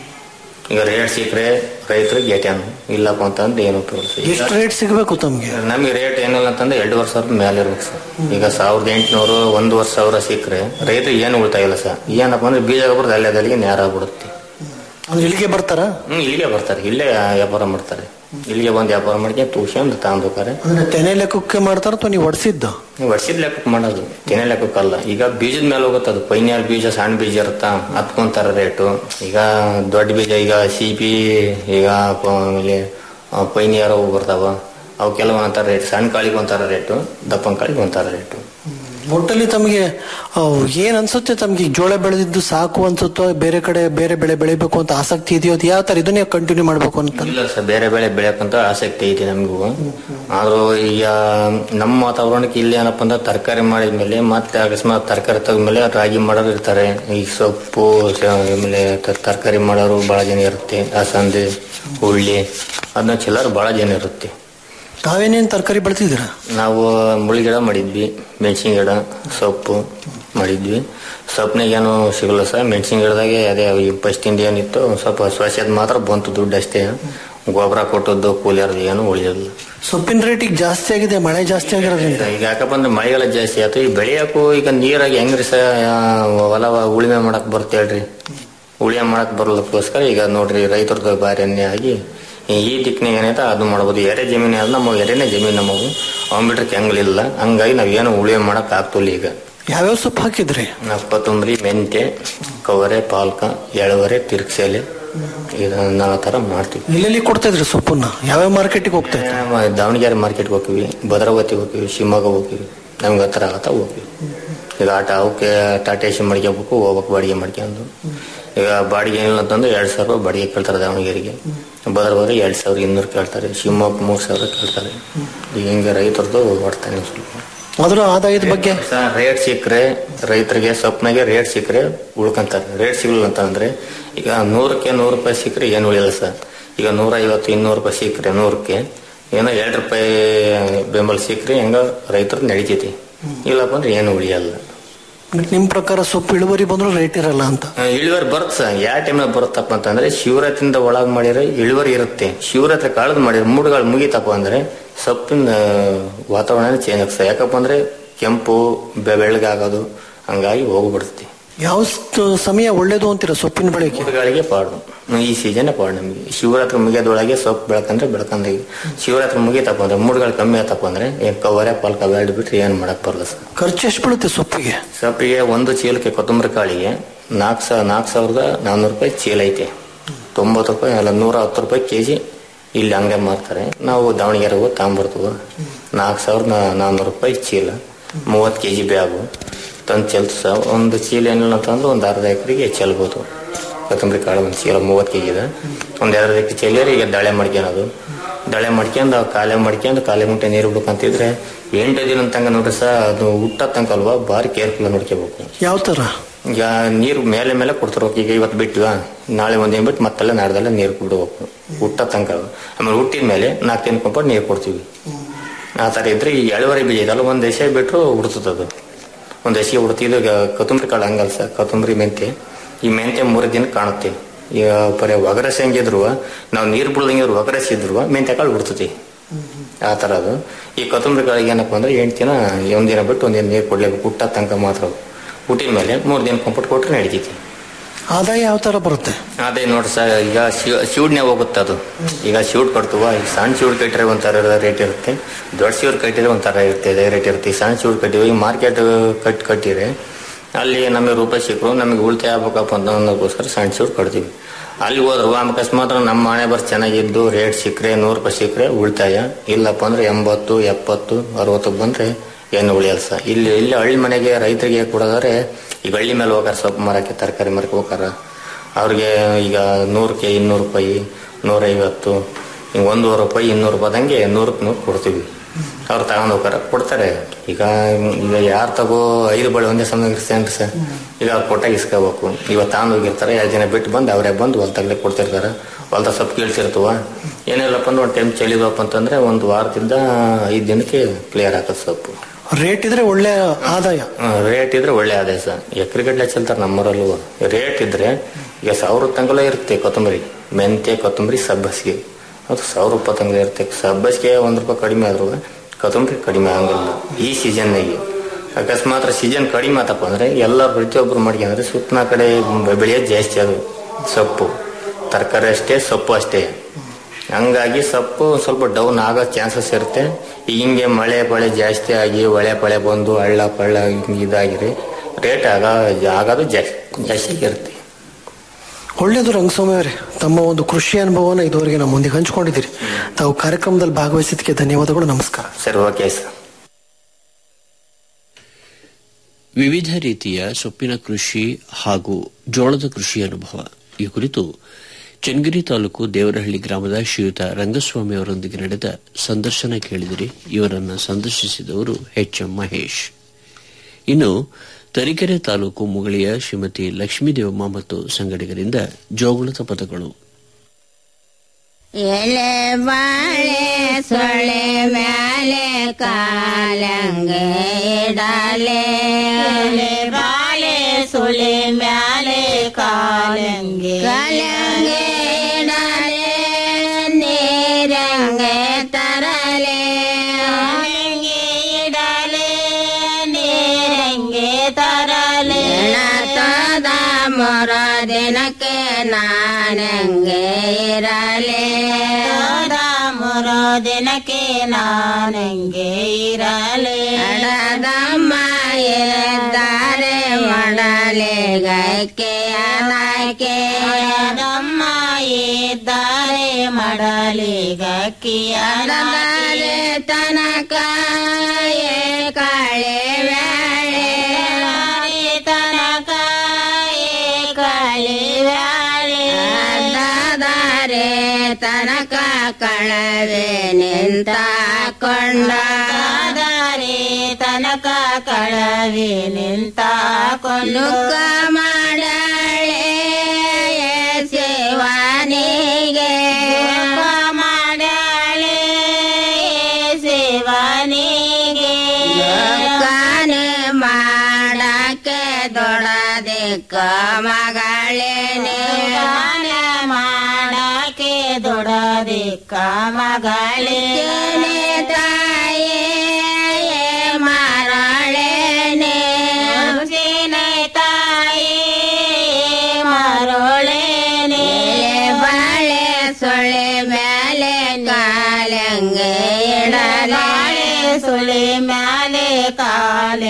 ಈಗ ರೇಟ್ ಸಿಕ್ಕರೆ ರೈತರಿಗೆ ಏಟ್ಯಾನು ಇಲ್ಲಪ್ಪ ಅಂತಂದ್ರೆ ಏನು ಉಪಯೋಗ ಇಲ್ಲ. ಎಷ್ಟು ರೇಟ್ ಸಿಗಬೇಕು ತಮ್ಗೆ ನಮಗೆ ರೇಟ್ ಏನಿಲ್ಲ ಅಂತಂದ್ರೆ ಎರಡೂವರೆ ಸಾವಿರ ಮೇಲೆ ಇರ್ಬೇಕು ಸರ್ ಈಗ ಸಾವಿರದ ಎಂಟುನೂರು ಒಂದೂವರೆ ಸಾವಿರ ಸಿಕ್ಕರೆ ರೈತರಿಗೆ ಏನು ಉಳಿತಾಯ ಇಲ್ಲ ಸರ್ ಏನಪ್ಪ ಅಂದ್ರೆ ಬೀಜ ಗೊಬ್ಬರದ ಅಲ್ಲೇ ನೇರ ಆಗ್ಬಿಡುತ್ತೆ ಅಂದ್ರೆ ಇಲ್ಲಿಗೆ ಬರ್ತಾರ ಹ್ಮ್ ಇಲ್ಲಿಗೆ ಬರ್ತಾರೆ ಇಲ್ಲೇ ವ್ಯಾಪಾರ ಮಾಡ್ತಾರೆ ಇಲ್ಲಿಗೆ ಬಂದು ವ್ಯಾಪಾರ ಮಾಡ್ಕೊಂಡು ತೂಸ್ಕೊಂಡು ತಗೊಂಡ್ಬೇಕಾರೆ ಅಂದ್ರೆ ತೆನೆ ಲೆಕ್ಕಕ್ಕೆ ಮಾಡ್ತಾರ ಅಥವಾ ನೀವು ಒಡ್ಸಿದ್ದು ವರ್ಷದ ಲೆಕ್ಕಕ್ಕೆ ಮಾಡೋದು ತಿನ್ನ ಲೆಕ್ಕಕ್ಕಲ್ಲ ಈಗ ಬೀಜದ ಮೇಲೆ ಹೋಗುತ್ತೆ ಅದು ಪೈನ್ಯಾಲ್ ಬೀಜ ಸಣ್ಣ ಬೀಜ ಇರುತ್ತಾ ಹತ್ಕೊಂತಾರ ರೇಟು ಈಗ ದೊಡ್ಡ ಬೀಜ ಈಗ ಸಿಪಿ ಈಗ ಪ- ಆಮೇಲೆ ಆ, ಪೈನಿಯರ್ ಅವು ಬರ್ತಾವ ಅವಕ್ಕೆಲ್ಲ ಒಂಥರ ರೇಟ್ ಸಣ್ಣ ಕಾಳಿಗೆ ಒಂಥರ ರೇಟು ದಪ್ಪನ ಕಾಳಿಗೆ ಒಂಥರ ರೇಟು ಒಟ್ಟಲ್ಲಿ ತಮಗೆ ಅಹ್, ಏನ್ ಅನ್ಸುತ್ತೆ ತಮ್ಗೆ ಈ ಜೋಳ ಬೆಳೆದಿದ್ದು ಸಾಕು ಅನ್ಸುತ್ತೋ ಬೇರೆ ಕಡೆ ಬೇರೆ ಬೆಳೆ ಬೆಳಿಬೇಕು ಅಂತ ಆಸಕ್ತಿ ಇದೆಯೋ ಅದು ಯಾವ ತರ ಇದನ್ನೇ ಕಂಟಿನ್ಯೂ ಮಾಡ್ಬೇಕು ಅಂತ ಇಲ್ಲ ಸರ್ ಬೇರೆ ಬೆಳೆ ಬೆಳೆಯಕ್ಕಂತ ಆಸಕ್ತಿ ಐತಿ ನಮಗೂ ಆದ್ರೂ ಈಗ ನಮ್ಮ ವಾತಾವರಣಕ್ಕೆ ಇಲ್ಲಿ ಏನಪ್ಪ ಅಂದ್ರೆ ತರಕಾರಿ ಮಾಡಿದ್ಮೇಲೆ ಮತ್ತೆ ಅಕಸ್ಮಾತ್ ತರಕಾರಿ ತೆಗೆದ್ಮೇಲೆ ರಾಗಿ ಮಾಡೋರು ಇರ್ತಾರೆ ಈ ಸೊಪ್ಪು ಸ- ಆಮೇಲೆ ತರಕಾರಿ ಮಾಡೋರು ಬಹಳ ಜನ ಇರುತ್ತೆ ಅಸಂದೆ ಹುಳ್ಳಿ ಅದನ್ನ ಚಿಲ್ಲರ್ ಬಹಳ ಜನ ಇರುತ್ತೆ ತಾವೇನೇನ್ ತರಕಾರಿ ಬೆಳೆತಿದ್ದೀರಾ ನಾವು ಮುಳ್ಳಿ ಗಿಡ ಮಾಡಿದ್ವಿ ಮೆಣಸಿನ ಗಿಡ ಸೊಪ್ಪು ಮಾಡಿದ್ವಿ ಸೊಪ್ಪಿನಾಗ ಏನು ಸಿಗಲ್ಲ ಸರ್ ಮೆಣಸಿನ ಗಿಡದಾಗೆ ಅದೇ ಫಸ್ಟ್ ಏನಿತ್ತು ಒಂದ್ ಸ್ವಲ್ಪ ಸ್ವಚ್ಛದ ಮಾತ್ರ ಬಂತು ದುಡ್ಡು ಅಷ್ಟೇ ಗೊಬ್ಬರ ಕೊಟ್ಟದ್ದು ಕೂಲಿಯರ್ದು ಏನು ಉಳಿದಿಲ್ಲ ಸೊಪ್ಪಿನ ರೇಟ್ ಈಗ ಜಾಸ್ತಿ ಆಗಿದೆ ಮಳೆ ಜಾಸ್ತಿ ಆಗಿರೋದ್ರಿಂದ ಈಗ ಯಾಕಪ್ಪ ಅಂದ್ರೆ ಮಳೆಗಾಲ ಜಾಸ್ತಿ ಆಯ್ತು ಈ ಬೆಳೆಯಕ್ಕೂ ಈಗ ನೀರಾಗಿ ಹೆಂಗ್ರಿ ಸ ಹೊಲ ಉಳಿಮೆ ಮಾಡಕ್ ಬರುತ್ತೆ ಹೇಳ್ರಿ ಉಳಿಮೆ ಮಾಡಕ್ ಬರಲಕ್ಕೋಸ್ಕರ ಈಗ ನೋಡ್ರಿ ರೈತರದ್ದು ಭಾರಿ ಅನ್ಯಾಯ ಆಗಿ ಈ ದಿಕ್ಕಿನಾಗ ಏನೈತೆ ಅದು ಮಾಡ್ಬೋದು ಎರೆ ಜಮೀನು ಅಲ್ಲ ನಮ್ಮ ಎರೆನೇ ಜಮೀನು ನಮಗೂ ಅವನ್ ಬಿಟ್ರೆ ಕೆಂಗ್ಲಿಲ್ಲ ಹಂಗಾಗಿ ನಾವೇನು ಉಳಿಮೆ ಮಾಡಕ್ ಆಗ್ತಿಲ್ಲ ಈಗ ಯಾವ್ಯಾವ ಸೊಪ್ಪು ಹಾಕಿದ್ರಿ ನಾವು ಕೊತ್ತಂಬರಿ ಮೆಂತೆ ಕವರೆ ಪಾಲ್ಕ ಎಳವರೆ ತಿರ್ಗ್ಸೆಲೆ ಇದನ್ನ ನಾವು ತರ ಮಾಡ್ತೀವಿ ಎಲ್ಲೆಲ್ಲಿ ಕೊಡ್ತಾ ಇದ್ರಿ ಸೊಪ್ಪನ್ನ ಯಾವ್ಯಾವ ಮಾರ್ಕೆಟಿಗೆ ಹೋಗ್ತಾ ಇದ್ರಿ ನಾವು ದಾವಣಗೆರೆ ಮಾರ್ಕೆಟ್ಗೆ ಹೋಗ್ತೀವಿ ಭದ್ರಾವತಿ ಹೋಗ್ತೀವಿ ಶಿವಮೊಗ್ಗ ಹೋಗ್ತೀವಿ ನಮ್ಗೆ ಹತ್ರ ಆಗತ್ತ ಹೋಗ್ತೀವಿ ಈಗ ಆಟ ಅವಕ್ಕೆ ಟಾಟಾ ಎಸಿ ಮಾಡ್ಕೋಬೇಕು ಹೋಗ್ಬೇಕು ಬಾಡಿಗೆ ಮಾಡ್ಕೊಂಡು ಈಗ ಬಾಡಿಗೆ ಏನಿಲ್ಲ ಅಂತಂದ್ರೆ ಎರಡ್ ಸಾವಿರ ರೂಪಾಯಿ ಬಾಡಿಗೆ ಕೇಳ್ತಾರೆ ದಾವಣಗೆರೆಗೆ ಭದ್ರಾವತಿ ಎರಡ್ ಸಾವಿರ ಇನ್ನೂರು ಕೇಳ್ತಾರೆ ಶಿವಮೊಗ್ಗ ಮೂರ್ ಸಾವಿರ ಕೇಳ್ತಾರೆ ಈಗ ಹಿಂಗೆ ರೈತರದ್ದು ಹೊಡ್ತಾನೆ ಸ್ವಲ್ಪ ಅದ್ರ ಆದಾಯದ ಬಗ್ಗೆ ರೇಟ್ ಸಿಕ್ಕರೆ ರೈತರಿಗೆ ಸೊಪ್ನಾಗೆ ರೇಟ್ ಸಿಕ್ಕರೆ ಉಳ್ಕೊಂತಾರೆ ರೇಟ್ ಸಿಗಲಿಲ್ಲ ಅಂತಂದ್ರೆ ಈಗ ನೂರಕ್ಕೆ ನೂರು ರೂಪಾಯಿ ಸಿಕ್ಕರೆ ಏನು ಉಳಿಯಲ್ಲ ಸರ್ ಈಗ ನೂರ ಐವತ್ತು ಇನ್ನೂರು ರೂಪಾಯಿ ಸಿಕ್ಕರೆ ನೂರಕ್ಕೆ ಏನೋ ಎರಡು ರೂಪಾಯಿ ಬೆಂಬಲ ಸಿಕ್ಕರೆ ಹೆಂಗ ರೈತರು ನಡೀತೈತಿ ಇಲ್ಲಪ್ಪ ಅಂದ್ರೆ ಏನು ಉಳಿಯಲ್ಲ ನಿಮ್ ಪ್ರಕಾರ ಸೊಪ್ಪು ಇಳುವರಿ ಬಂದ್ರು ರೇಟ್ ಇರಲ್ಲ ಅಂತ ಆ, ಇಳುವರಿ ಬರುತ್ತೆ ಸರ್ ಯಾವ ಟೈಮ್ನಾಗ ಬರುತ್ತಪ್ಪ ಅಂತಂದ್ರೆ ಶಿವರಾತ್ರಿಯಿಂದ ಒಳಗ್ ಮಾಡಿದ್ರೆ ಇಳುವರಿ ಇರುತ್ತೆ ಶಿವರಾತ್ರಿ ಕಾಳದ್ ಮಾಡಿದ್ರೆ ಮೂಡುಗಳು ಮುಗಿತಪ್ಪ ಅಂದ್ರೆ ಸೊಪ್ಪಿನ ವಾತಾವರಣ ಚೇಂಜ್ ಆಗ್ತದೆ ಯಾಕಪ್ಪ ಅಂದ್ರೆ ಕೆಂಪು ಬೆ- ಬೆಳ್ಳಗಾಗೋದು ಹಂಗಾಗಿ ಹೋಗ್ಬಿಡುತ್ತೆ ಯಾವ ಸ- ಸಮಯ ಒಳ್ಳೇದು ಅಂತೀರ ಸೊಪ್ಪಿನ ಬೆಳೆಗೆ ಗಳಿಗೆ ಪಾಡು ಈ ಸೀಸನ್ ಪಾಡು ನಮಗೆ ಶಿವರಾತ್ರಿ ಮುಗಿಯೋದ್ರೊಳಗೆ ಸೊಪ್ಪು ಬೆಳಕಂದ್ರೆ ಬೆಳಕಂದ್ರೆ ಶಿವರಾತ್ರಿ ಮುಗಿತಪ್ಪ ಅಂದ್ರೆ ಮೂಡುಗಳು ಕಮ್ಮಿ ಆತಪ್ಪ ಅಂದ್ರೆ ಏನ್ ಕವರೆ ಪಾಲ್ಕ ಬೆಳೆದು ಬಿಟ್ರೆ ಏನ್ ಮಾಡಕ್ ಬರಲ್ಲ ಸರ್ ಖರ್ಚು ಎಷ್ಟು ಬೀಳುತ್ತೆ ಸೊಪ್ಪಿಗೆ ಸೊಪ್ಪಿಗೆ ಒಂದು ಚೀಲಕ್ಕೆ ಕೊತ್ತಂಬರಿ ಕಾಳಿಗೆ ನಾಲ್ಕು ಸಾವಿರ ನಾಲ್ಕು ಸಾವಿರದ ನಾನ್ನೂರು ರೂಪಾಯಿ ಚೀಲ ಐತೆ ತೊಂಬತ್ತು ರೂಪಾಯಿ ಅಲ್ಲ ನೂರ ಹತ್ತು ರೂಪಾಯಿ ಕೆ ಜಿ ಇಲ್ಲಿ ಹಂಗೆ ಮಾರ್ತಾರೆ ನಾವು ದಾವಣಗೆರೆ ಹೋಗಿ ತಗೊಂಬರ್ತೀವಿ ನಾಲ್ಕು ಸಾವಿರದ ನಾನ್ನೂರು ರೂಪಾಯಿ ಚೀಲ ಮೂವತ್ತು ಕೆ ಜಿ ಬ್ಯಾಗು ತಂದು ಚೆಲ್ಸ ಒಂದು ಚೀಲ ಏನಿಲ್ಲ ಅಂತಂದ್ರೆ ಒಂದು ಅರ್ಧ ಎಕರೆಗೆ ಚೆಲ್ಬೋದು ಕೊತ್ತಂಬರಿ ಕಾಳು ಒಂದು ಚೀಲ ಮೂವತ್ತು ಕೆ ಜಿದ ಒಂದು ಎರಡು ಎಕರೆ ಚೆಲ್ಲಿದ್ರೆ ಈಗ ದಳೆ ಮಾಡ್ಕೊಳೋದು ದಳೆ ಮಾಡ್ಕೊಂಡು ಅವು ಕಾಲೆ ಮಾಡ್ಕೊಂಡು ಕಾಲೆ ಮುಟ್ಟೆ ನೀರು ಬಿಡ್ಬೇಕಂತಿದ್ರೆ ಎಂಟು ದಿನ ತನಕ ನೋಡ್ರಿ ಸಹ ಅದು ಹುಟ್ಟ ತನಕ ಅಲ್ವಾ ಭಾರಿ ಕೇರ್ಫುಲ್ ನೋಡ್ಕೋಬೇಕು ಯಾವ ತರ ಈಗ ನೀರು ಮೇಲೆ ಮೇಲೆ ಕೊಡ್ತಿರ್ಬೇಕು ಈಗ ಇವತ್ತು ಬಿಟ್ಟಿವ ನಾಳೆ ಒಂದಿನ ಬಿಟ್ಟು ಮತ್ತೆಲ್ಲ ನಾಡ್ದೆಲ್ಲ ನೀರು ಬಿಡ್ಬೇಕು ಹುಟ್ಟ ತನಕ ಆಮೇಲೆ ಹುಟ್ಟಿದ ಮೇಲೆ ನಾಲ್ಕು ದಿನ ಕೊಂಡ್ಬಿಟ್ಟು ನೀರು ಕೊಡ್ತೀವಿ ಆ ಥರ ಇದ್ರೆ ಈ ಎಳುವರೆ ಬೀಜ ಇದಲ್ಲ ಒಂದು ದಶೆ ಬಿಟ್ಟರು ಉಡ್ತದೆ ಅದು ಒಂದು ದಶೆ ಉಡ್ತಿದ್ದು ಈಗ ಕೊತ್ತಂಬರಿ ಕಾಳು ಹಂಗಲ್ಲ ಸರ್ ಕೊತ್ತಂಬರಿ ಮೆಂತೆ ಈ ಮೆಂತೆ ಮೂರು ದಿನ ಕಾಣುತ್ತೆ ಈಗ ಬರೀ ಒಗರಸೆ ಹಂಗಿದ್ರು ನಾವು ನೀರು ಬಿಡ್ದಂಗಿದ್ರು ಒಗರಸಿದ್ರು ಮೆಂತೆ ಕಾಳು ಬಿಡ್ತತಿ ಆ ಥರ ಅದು ಈ ಕೊತ್ತಂಬರಿ ಕಾಳಿಗೆ ಏನಪ್ಪ ಅಂದ್ರೆ ಎಂಟು ದಿನ ಒಂದಿನ ಬಿಟ್ಟು ಒಂದಿನ ನೀರು ಕೊಡ್ಲೇಬೇಕು ಹುಟ್ಟ ತನಕ ಮಾತ್ರ ಹುಟ್ಟಿದ ಮೇಲೆ ಮೂರು ದಿನ ಕಂಪೌಂಡ್ ಕೊಟ್ಟರೆ ನಡೀತೈತಿ ಆದಾಯ ಯಾವ ತರ ಬರುತ್ತೆ ಅದೇ ನೋಡಿ ಸರ್ ಈಗ ಶಿವಡ್ನೆ ಹೋಗುತ್ತೆ ಅದು ಈಗ ಶಿವಡ್ ಕೊಡ್ತೀವ ಈಗ ಸಣ್ಣ ಶಿವಡ್ ಕಟ್ಟಿದ್ರೆ ಒಂಥರ ರೇಟ್ ಇರುತ್ತೆ ದೊಡ್ಡ ಶಿವಡ್ ಕಟ್ಟಿದ್ರೆ ಒಂಥರ ಇರುತ್ತೆ ಅದೇ ರೇಟ್ ಇರುತ್ತೆ ಈ ಸಣ್ಣ ಶಿವಡ್ ಕಟ್ಟಿವಿ ಈಗ ಮಾರ್ಕೆಟ್ ಕಟ್ ಕಟ್ಟಿದ್ರೆ ಅಲ್ಲಿ ನಮಗೆ ರೂಪಾಯಿ ಸಿಕ್ಕರು ನಮಗೆ ಉಳಿತಾಯ ಆಗ್ಬೇಕಪ್ಪ ಅಂತ ಅನ್ನೋದಕ್ಕೋಸ್ಕರ ಸಣ್ಣ ಶಿವಡ್ ಕೊಡ್ತೀವಿ ಅಲ್ಲಿ ಹೋದ್ರು ಅಕಸ್ಮಾತ್ ನಮ್ಮ ಮನೆ ಬರ್ ಚೆನ್ನಾಗಿದ್ದು ರೇಟ್ ಸಿಕ್ಕರೆ ನೂರು ರೂಪಾಯಿ ಸಿಕ್ಕರೆ ಉಳಿತಾಯ ಇಲ್ಲಪ್ಪ ಅಂದ್ರೆ ಎಂಬತ್ತು ಎಪ್ಪತ್ತು ಅರವತ್ತಕ್ಕೆ ಬಂದ್ರೆ ಏನು ಉಳಿಯಲ್ಲ ಸರ್ ಇಲ್ಲಿ ಇಲ್ಲಿ ಹಳ್ಳಿ ಮನೆಗೆ ರೈತರಿಗೆ ಕೊಡೋದಾದ್ರೆ ಈಗ ಹಳ್ಳಿ ಮೇಲೆ ಹೋಗಾರ ಸೊಪ್ಪು ಮರಕ್ಕೆ ತರಕಾರಿ ಮರಕ್ಕೆ ಹೋಗಾರ ಅವ್ರಿಗೆ ಈಗ ನೂರಕ್ಕೆ ಇನ್ನೂರು ರೂಪಾಯಿ ನೂರೈವತ್ತು ಹಿಂಗೆ ಒಂದೂವರೆ ರೂಪಾಯಿ ಇನ್ನೂರು ರೂಪಾಯಿದಂಗೆ ನೂರಕ್ಕೆ ನೂರು ಕೊಡ್ತೀವಿ ಅವ್ರು ತಗೊಂಡು ಹೋಗಾರ ಕೊಡ್ತಾರೆ ಈಗ ಈಗ ಯಾರು ತಗೋ ಐದು ಬಳೆ ಒಂದೇ ಸಮಯ ಇರ್ತಾರೆ ಸರ್ ಈಗ ಅವ್ರು ಕೊಟ್ಟಾಗ ಇಸ್ಕೋಬೇಕು ಇವತ್ತು ತಗೊಂಡು ಹೋಗಿರ್ತಾರೆ ಎರಡು ದಿನ ಬಿಟ್ಟು ಬಂದು ಅವರೇ ಬಂದು ಹೊಲ್ದಾಗಲೇ ಕೊಡ್ತಿರ್ತಾರೆ ಹೊಲ್ದಾಗ ಸೊಪ್ಪು ಕೀಳ್ಸಿರ್ತವ ಏನಿಲ್ಲಪ್ಪ ಅಂದ್ರೆ ಒಂದು ಟೈಮ್ ಚೆಲ್ಲಿದಪ್ಪ ಅಂತಂದ್ರೆ ಒಂದು ವಾರದಿಂದ ಐದು ದಿನಕ್ಕೆ ಕ್ಲಿಯರ್ ಆಗ್ತದೆ ಸೊಪ್ಪು ರೇಟ್ ಇದ್ರೆ ಒಳ್ಳೆ ಆದಾಯ ರೇಟ್ ಇದ್ರೆ ಒಳ್ಳೆ ಆದಾಯ ಸರ್ ಎಕರೆಗಟ್ಟಲೆ ಚೆಲ್ತಾರೆ ನಮ್ಮೂರಲ್ಲೂ ರೇಟ್ ಇದ್ರೆ ಈಗ ಸಾವಿರ ತನಕಲ್ಲ ಇರುತ್ತೆ ಕೊತ್ತಂಬರಿ ಮೆಂತೆ ಕೊತ್ತಂಬರಿ ಸಬ್ಬಸಿಗೆ ಅದು ಸಾವಿರ ರೂಪಾಯಿ ತನಕ ಇರುತ್ತೆ ಸಬ್ಬಸಿಗೆ ಒಂದು ರೂಪಾಯಿ ಕಡಿಮೆ ಆದ್ರೂ ಕೊತ್ತಂಬರಿ ಕಡಿಮೆ ಆಗಲ್ಲ ಈ ಸೀಸನ್ನಾಗಿ ಅಕಸ್ಮಾತ್ ಸೀಸನ್ ಕಡಿಮೆ ಆತಪ್ಪ ಅಂದ್ರೆ ಎಲ್ಲ ಪ್ರತಿಯೊಬ್ಬರು ಮಾಡ್ಕೊಂಡ್ರೆ ಸುತ್ತನ ಕಡೆ ಬೆಳೆಯೋದು ಜಾಸ್ತಿ ಅದು ಸೊಪ್ಪು ತರಕಾರಿ ಅಷ್ಟೇ ಸೊಪ್ಪು ಅಷ್ಟೇ ಹಂಗಾಗಿ ಸೊಪ್ಪು ಸ್ವಲ್ಪ ಡೌನ್ ಆಗೋ ಚಾನ್ಸಸ್ ಇರುತ್ತೆ ಈಗ ಹಿಂಗೆ ಮಳೆ ಪಳೆ ಜಾಸ್ತಿ ಆಗಿ ಹೊಳೆ ಪಳೆ ಬಂದು ಹಳ್ಳ ಪಳ್ಳ ಹಿಂಗ್ ಇದಾಗಿರಿ ರೇಟ್ ಆಗ ಆಗೋದು ಜಾಸ್ತಿ ಜಾಸ್ತಿ ಇರುತ್ತೆ ಒಳ್ಳೇದು ರಂಗಸ್ವಾಮಿ ಅವರೇ ತಮ್ಮ ಒಂದು ಕೃಷಿ ಅನುಭವನ ಇದುವರೆಗೆ ನಮ್ಮ ಮುಂದೆ ಹಂಚ್ಕೊಂಡಿದ್ದೀರಿ ತಾವು ಕಾರ್ಯಕ್ರಮದಲ್ಲಿ ಭಾಗವಹಿಸಿದ್ದಕ್ಕೆ ಧನ್ಯವಾದಗಳು ನಮಸ್ಕಾರ ಸರಿ ಓಕೆ ಸರ್ ವಿವಿಧ ರೀತಿಯ ಸೊಪ್ಪಿನ ಕೃಷಿ ಹಾಗೂ ಜೋಳದ ಕೃಷಿ ಅನುಭವ ಈ ಕುರಿತು ಚನ್ನಗಿರಿ ತಾಲೂಕು ದೇವರಹಳ್ಳಿ ಗ್ರಾಮದ ಶ್ರೀಯುತ ರಂಗಸ್ವಾಮಿ ಅವರೊಂದಿಗೆ ನಡೆದ ಸಂದರ್ಶನ ಕೇಳಿದಿರಿ ಇವರನ್ನು ಸಂದರ್ಶಿಸಿದವರು ಎಚ್ ಎಂ ಮಹೇಶ್ ಇನ್ನು ತರೀಕೆರೆ ತಾಲೂಕು ಮುಗಳಿಯ ಶ್ರೀಮತಿ ಲಕ್ಷ್ಮೀದೇವಮ್ಮ ಮತ್ತು ಸಂಗಡಿಗರಿಂದ ಜೋಗುಳದ ಪದಗಳು ಎಲೆ ಬಾಳೆ ಸೊಳೆ ಮ್ಯಾಲೆ ಕಾಲಂಗೆ ಇಡಲೆ ಎಲೆ ಬಾಳೆ ಸೊಳೆ ಮ್ಯಾಲೆ ಕಾಲಂಗೆ ಕಾಲಂಗೆ ಇಡಲೆ ನೀರಂಗೆ ತರಲೆ ಕಾಲಂಗೆ ಇಡಲೆ ನೀರಂಗೆ ತರಲೆ ತದ ಮೊರ ದಿನಕ್ಕೆ ನಾನಂಗೆ ಇರಲೆ ಮೊರ ದಿನಕ್ಕೆ ನಾನಂಗೆ ಇರಲೆ ಅಡದಮ್ಮ ಇದ್ದಾರೆ ಮಾಡಲೆ ಗೈಕೆ ಅನಕೆ ಅಡದಮ್ಮ ಇದ್ದಾರೆ ಮಾಡಲಿ ಗಕ್ಕಿಯನಲೆ ತನಕ ಏ ಕಾಳೆ ವ್ಯಾಳೆ ತನಕ ಏ ಕಾಳೆ ವ್ಯಾಳೆ ದಾದಾರೆ ತನಕ ಕಳವೆ ನಿಂತ ಕೊಂಡ ದಾರೆ ತನಕ ಕಳವೆ ನಿಂತ ಕೊಂಡು ಮಾಡಳೆ ಸೇವಾನಿಗೆ ಮಾಡಳೆ ಸೇವಾನಿಗೆ ಕಾನೆ ಮಾಡಕ್ಕೆ ದೊಡದಿಕ್ಕ ಮಗಳೇನೆ ಮಾಡಕ್ಕೆ ದೊಡದಿಕ್ಕ ಮಗಳೇನೆ ತಾಯೇ ಮಾರಳೇನೆ ತಾಯಿ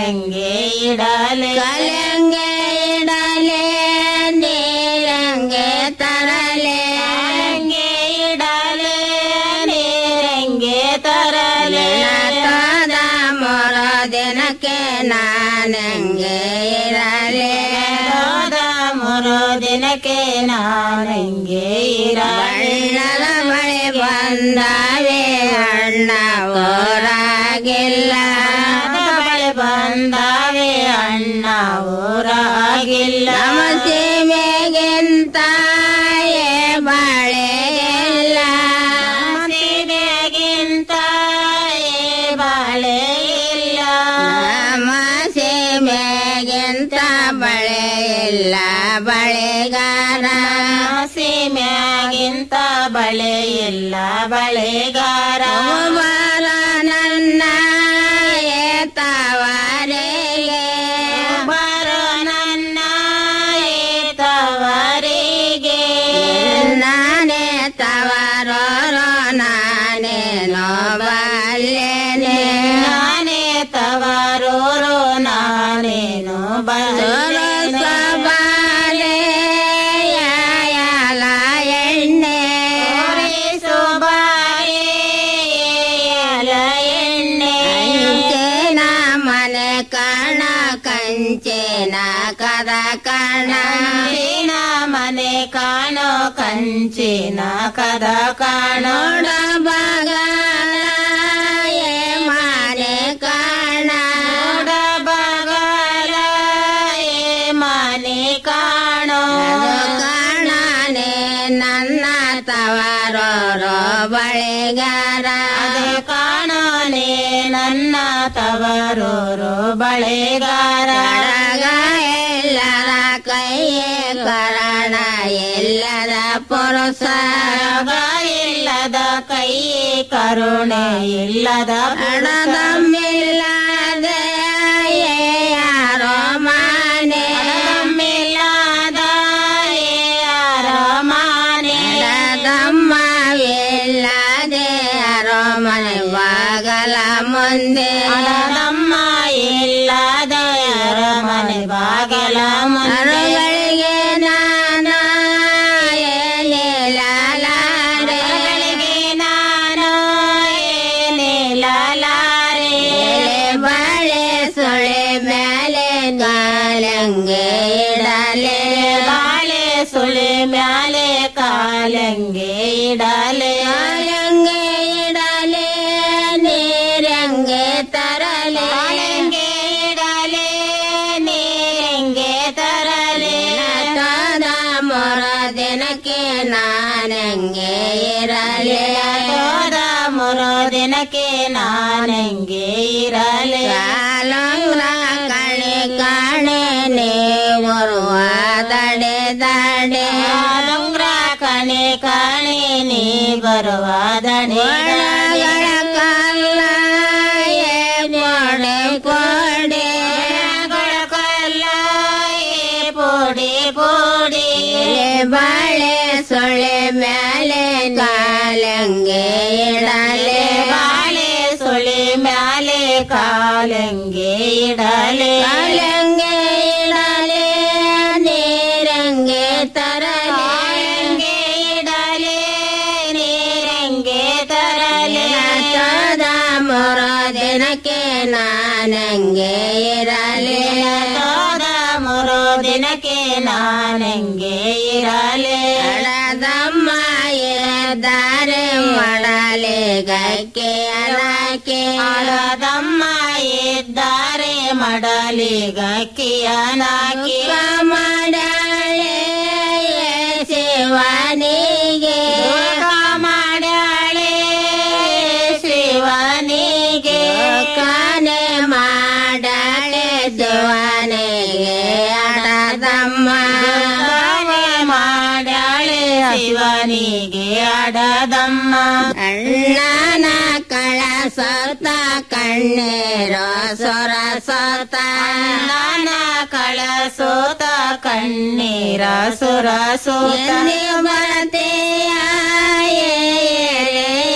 ಕಾಲಂಗೆ ಇಡಲೆ ಕಲಂಗೆ ಇಡಲೆ ನೀರಂಗೆ ತರಲೆ ಕಾಲಂಗೆ ಇಡಲೆ ನೀರಂಗೆ ತರಲೆ ತಾದ ಮೊರ ದಿನಕ್ಕೆ ನಾನಂಗೆ ಇರಲೆ ತಾದ ಮೊರೋ ದಿನಕ್ಕೆ ನಾನಂಗೆ ಇರಲೆ ಬಳೆ ಬಂದಾವೆ ಅಣ್ಣ ಊರಾಗಿಲ್ಲ ಬಳೆ ಬಂದಾವೆ ಅಣ್ಣ ಊರಾಗಿಲ್ಲ ನಮ್ಮ ಸೀಮೆಗಿಂತ ಏ ಬಾಳೆಗಿಲ್ಲ ನಮ್ಮ ಸೀಮೆಗಿಂತ ಏ ಬಾಳೆ ಇಲ್ಲ ನಮ್ಮ ಸೀಮೆಗಿಂತ ಬಳೆ ಇಲ್ಲ ಬಳೆಗಾರ ಸೀಮೆಗಿಂತ ಬಳೆ ಇಲ್ಲ ಬಳೆಗಾರ ಬಾರ ನನ್ನ ಏತವರಿಗೆ ಬಾರೋ ನನ್ನ ಏತವರಿಗೆ ನಾನೇ ತವರೋ ನಾನೇನೋ ಬಲ್ಲೇನೆ ನಾನೇ ತವರೋರೋ ನಾನೇನೋ ಬಲ್ಲೇನೆ ಸಬಾಲೆ ಯಾಯಲ ಎಣ್ಣೆ ಸೋಬಾರೆ ಯಾಲ ಎಣ್ಣೆ ಕಂಚೇನ ಮನೆ ಕಣ ಕಂಚೇನ ಕದ ಕಣ ಕಂಚಿನ ಮನೆ ಕಾಣೋ ಕಂಚಿನ ಕದ ಕಾಣೋಡ ಬಗಲ ಏ ಮನೆ ಕಾಣ ಬಗಲ ಏ ಮನೆ ಕಾಣೋ ಕಾಣನೆ ನನ್ನ ತವರೋರೋ ಬಳೆಗಾರ ಕಾಣನೆ ನನ್ನ ತವರೋರೋ ಬಳೆಗಾರ ಎಲ್ಲರ ಕೈಯೇ ಕರಣ ಎಲ್ಲದ ಪುರುಷ ಇಲ್ಲದ ಕೈ ಕರುಣೆ ಇಲ್ಲದ ಹಣದಮ್ಮಿಲ್ಲದೆ ಯಾರೋ ಮಾನೆ ಹಣದಮ್ಮಿಲ್ಲದ ಯಾರೋ ಮಾನೆ ದಮ್ಮವಿಲ್ಲದೆ ಯಾರೋ ಮನೆ ಬಾಗಲ ಮುಂದೆ ಹಣದಮ್ಮ ಇಲ್ಲದ ಯಾರೋ ಮನೆ ಬಾಗಲ ಮುಂದೆ ನಾನು ಏನಿಲ್ಲಲಾರೆ ನಾನು ಏನಿಲ್ಲಲಾರೆ ಬಾಳೆ ಸೊಳೆ ಮೇಲೆ ಕಾಲಂಗೆ ಇಡಲೆ ಬಾಳೆ ಸುಳಿ ಮ್ಯಾಲೆ ಕಾಲಂಗೆ ಇಡಲೆ ಕಾಲಂಗೆ ಇಡಲೆ ನೀರಂಗೆ ತರಲೆ ಕಾಲಂಗೆ ಇಡಲೆ ನೀರಂಗೆ ತರಲೆ ತಾದ ಮೊರ ದಿನಕ್ಕೆ ನಾನಂಗೆ ಇರಲೆ ತಾದ ಮೊರ ದಿನಕ್ಕೆ ನಾನಂಗೆ ಇರಲೆ ಕಾಲಂಗ್ರ ಕಣೆ ಕಾಣೆ ನೀ ಬರುವ ದಡೆ ದಡೆ ಕಾಲಂಗ್ರ ಕಣೆ ಕಾಣೆ ನೀ ಬರುವ ದಡೆ ಕಲ್ಲ ಏ ಪೊಡೆ ಪೊಡೆ ಕಲ್ಲ ಏ ಪೊಡೆ ಪೊಡೆ ಬಾಳೆ ಸೊಳೆ ಮ್ಯಾಲೆ ಕಾಲಂಗೆ ಇಡಲೆ ಬಾಳೆ ಸೊಳೆ ಮ್ಯಾಲೆ ಕಾಲಂಗೆ ಇಡಲೆ ಕಾಲಂಗೆ ಇಡಲೆ ನೀರಂಗೆ ತರಲೆ ಕಾಲಂಗೆ ಇಡಲೆ ನೀರಂಗೆ ತರಲೆ ತಾದ ಮೊರ ದಿನಕ್ಕೆ ನಾನಂಗೆ ಇರಲೆ ತಾದ ಮೊರೋ ದಿನಕ್ಕೆ ನಾನಂಗೆ ಇರಲೆ ಅಡದಮ್ಮ ಇರದಾರೆ ಮಾಡಲೆ ಗಕ್ಕೆ ಅನಾಕೆ ಅಡದಮ್ಮ ಇದ್ದಾರೆ ಮಡಲಿ ಗಕ್ಕಿಯನಾಕಿ ಮಾಡಾಳೆ ಶಿವನಿಗೆ ಮಾಡಾಳೆ ಶಿವನಿಗೆ ಕಾನೆ ಮಾಡಾಳೆ ಶಿವನಿಗೆ ಅಡದಮ್ಮ ಮಾಡಾಳೆ ಶಿವನಿಗೆ ಅಡದಮ್ಮ ಅಣ್ಣನ ಕಳ ಸೋತ ಕಣ್ಣೇರೋ ಸೊರ ಸೋತ ಅಣ್ಣನ ಕಳ ಸೋತ ಕಣ್ಣೀರ ಸುರ ಸೋತ ಬರತೆಯ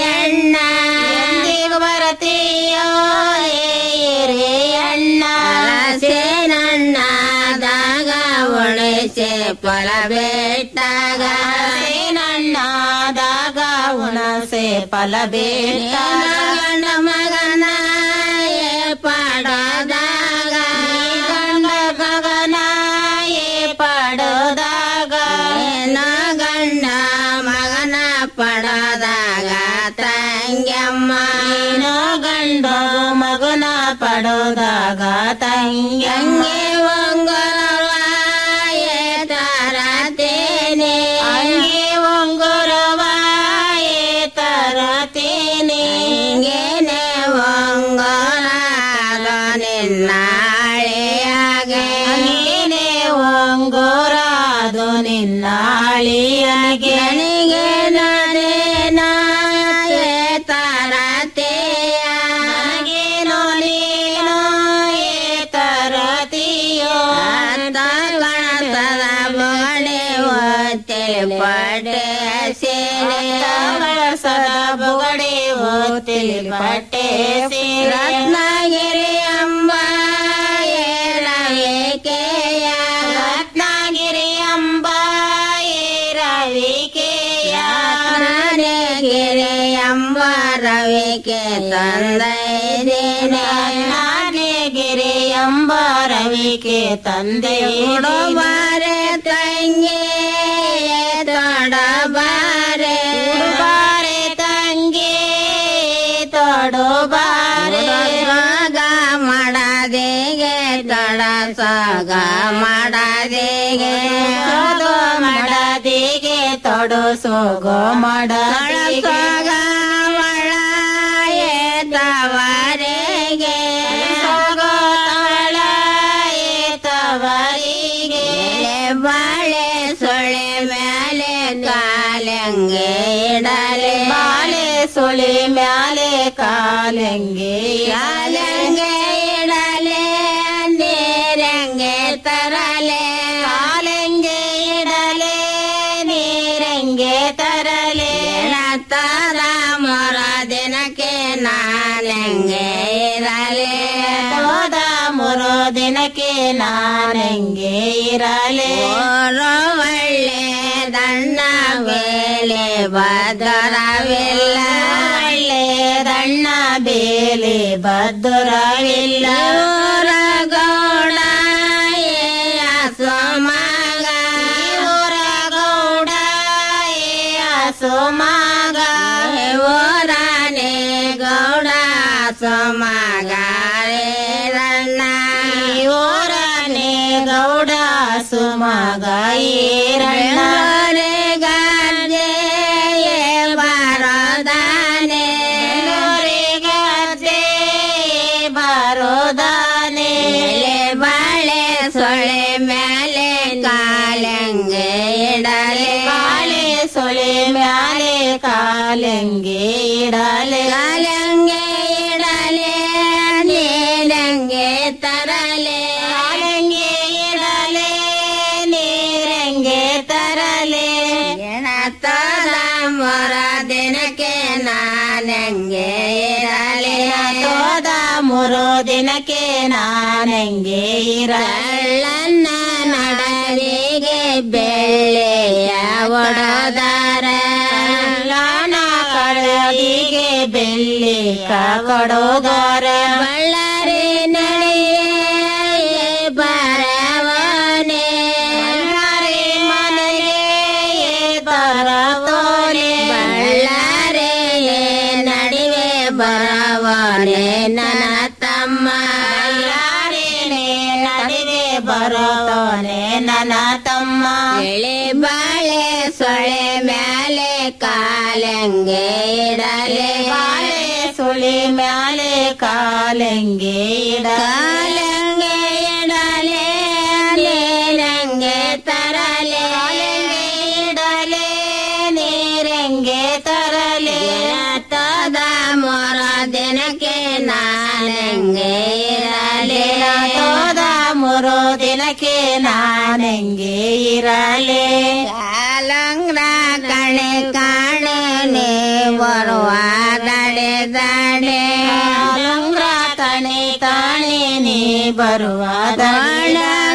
ಅಣ್ಣ ಎಂದಿಗೂ ಬರತೆಯೋ ಏ ಅಣ್ಣ ಸೇನಣ್ಣದಾಗ ಉಳಿಸಿ ಫಲ ಬೇಟಾಗ ಸೇನಣ್ಣದಾಗ ಉಣಸೆ ಫಲ ಬೇಟ ಗಂಡ ಮಗನ ಏ ಪಡದಾಗ ಗಂಡ ಗಗನ ಏ ಪಡೋದಾಗ ಏನೋ ಗಂಡ ಮಗನ ಪಡದಾಗ ತಂಗ್ಯಮ್ಮ ಏನೋ ಗಂಡ ಮಗನ ಪಡೋದಾಗ ತಂಗಿ ಒಂಗುರವ ಏ ತರತೇನೆ ಅಂಗಿ ಒಂಗುರವ ಏ ತರತೇನೆ ಹಿಂಗೇನೆ ಒಂಗುರ ನಿನ್ನಾಳೆಯಾಗೆ ಅಂಗೇನೆ ಒಂಗುರ ಅದು ನಿನ್ನಾಳಿಯಾಗೆ ನನಗೆ ನಾನೇನ ಏ ತರತೆಯ ನನಗೇನೋ ನೀನು ಏ ತರತೀಯೋ ಅಂತ ಕಣತದ ಬಗಡೆ ಒತ್ತಲಿ ಪಡೆ ಸೇರೆ ಬಳಸದ ಬುಗಡೆ ಓತಿಲಿ ಪಟ್ಟೆ ಸೀರೆ ರತ್ನಗಿರಿ ಎಂಬ ಏರವಿಕೆಯ ರತ್ನಗಿರಿ ಅಂಬ ಏರವಿಕೆಯ ಗಿರಿ ಎಂಬ ರವಿಕೆ ತಂದೈದೇನೆ ಗಿರಿ ಎಂಬ ರವಿಕೆ ತಂದೆ ಬಾರೆ ತಂಗಿ ತೊಡಬಾರೆ ಬಾರೆ ತಂಗಿ ತೊಡು ಬಾರೆ ಸಾಗ ಮಾಡದೆಗೆ ತೊಡ ಸಾಗ ಮಾಡದೆಗೆ ಸೋಗೋ ಮಾಡದಿಗೆ ತೊಡು ಸೋಗೋ ಮಾಡದಿಗೆ ಸಾಗ ಮಳ ತವರೆಗೆ ಸೋಗೋ ತಳ ತವರಿಗೆ ಬಾಳೆ ಸೊಳೆ ಮೇಲೆ ಕಾಲಂಗೆ ಇಡಲೆ ಬಾಲೆ ಸುಳಿ ಮ್ಯಾಲೆ ಕಾಲೆಂಗೆ ಕಾಲಂಗೆ ಇಡಲೆ ನೀರಂಗೆ ತರಲೆ ಕಾಲೆಂಗೆ ಇಡಲೆ ನೀರಂಗೆ ತರಲೆ ತರ ಮೊರ ದಿನಕ್ಕೆ ನಾನಂಗೆ ಇರಲೆ ಹೋದ ಮೂರು ದಿನಕ್ಕೆ ನಾನೆಂಗೆ ಇರಲೆ ಓರೋ ಒಳ್ಳೆ ದಣ್ಣ ಬೇಲೆ ಬದರವಿಲ್ಲ ಒಳ್ಳೆ ದಣ್ಣ ಬೇಲಿ ಬದ್ದುರವಿಲ್ಲ ಊರ ಗೌಡ ಸೋಮಾಗ ಊರ ಗೌಡ ಸೋಮಾಗ ಊರನೆ ಗೌಡ ಸೋಮಾಗ ರಣ್ಣ ಊರನೆ ಗೌಡ ಸುಮಗ ಈರಣ್ಣ ಗದ್ದೆ ಬರೋದಾನೆ ಗದ್ದೆ ಬರೋದಾನೆ ಬಾಳೆ ಸೊಳೆ ಮೇಲೆ ಕಾಲಂಗೆ ಇಡಲೆ ಕಾಲೆ ಸೊಳೆ ಮ್ಯಾಲೆ ಕಾಲೆಂಗೆ ಇಡಲೆ ಕಾಲಂಗೆ ಇಡಲೆ ನೀರಂಗೆ ತರಲೆ ಕಾಲೆಂಗೆ ಇಡಲೆ ನೀರಂಗೆ ತರಲೆ ತರ ಮೊರ ದಿನಕ್ಕೆ ನಾನಂಗೆ ಇರಲೆ ಹೋದ ಮೂರು ದಿನಕ್ಕೆ ನಾನೆಂಗೆ ಕಳ್ಳನ್ನ ನಡವಿಗೆ ಬೆಳ್ಳೆಯ ಒಡದಾರ ಲಾಣ ಕಳದಿಗೆ ಬೆಳ್ಳಿ ಕೊಡೋದಾರ ಬಳ್ಳಾರಿ ನಡೆಯೇ ಬರವನೆ ಬಳ್ಳಾರಿ ಮನೆಗೆ ಬರತೋನೆ ಬಳ್ಳಾರಿ ನಡುವೆ ಬರವನೆ ನನ್ನ ತಮ್ಮ ಬಳ್ಳಾರಿನೇ ನಡುವೆ ಬರೋತೋನೆ ನನ್ನ ತಮ್ಮ ಎಳೆ ಬಾಳೆ ಸೊಳೆ ಮ್ಯಾಲೆ ಕಾಲಂಗೆ ಇಡಲೆ ಬಾಳೆ ಸುಳಿ ಮ್ಯಾಲೆ ಕಾಲೆಂಗೆ ಇಡ ಕಾಲಂಗೆ ಇಡಲೆ ನೀರಂಗೆ ತರಲೆ ಇಡಲೆ ನೀರಂಗೆ ತರಲೆ ತದ ಮೊರ ದಿನಕ್ಕೆ ನಾನಂಗೆ ಇರಲೆ ತೋದ ಮೂರು ದಿನಕ್ಕೆ ನಾನೆಂಗೆ ಇರಲೆ ಕಾಲಂಗ್ರ ಕಣೆ ಕಾಣೆ ನೀ ಬರುವ ದಡೆ ದಡೆ ಲಂಗ್ರ ತಣೆ ತಾಣೆ ನೀ ಬರುವ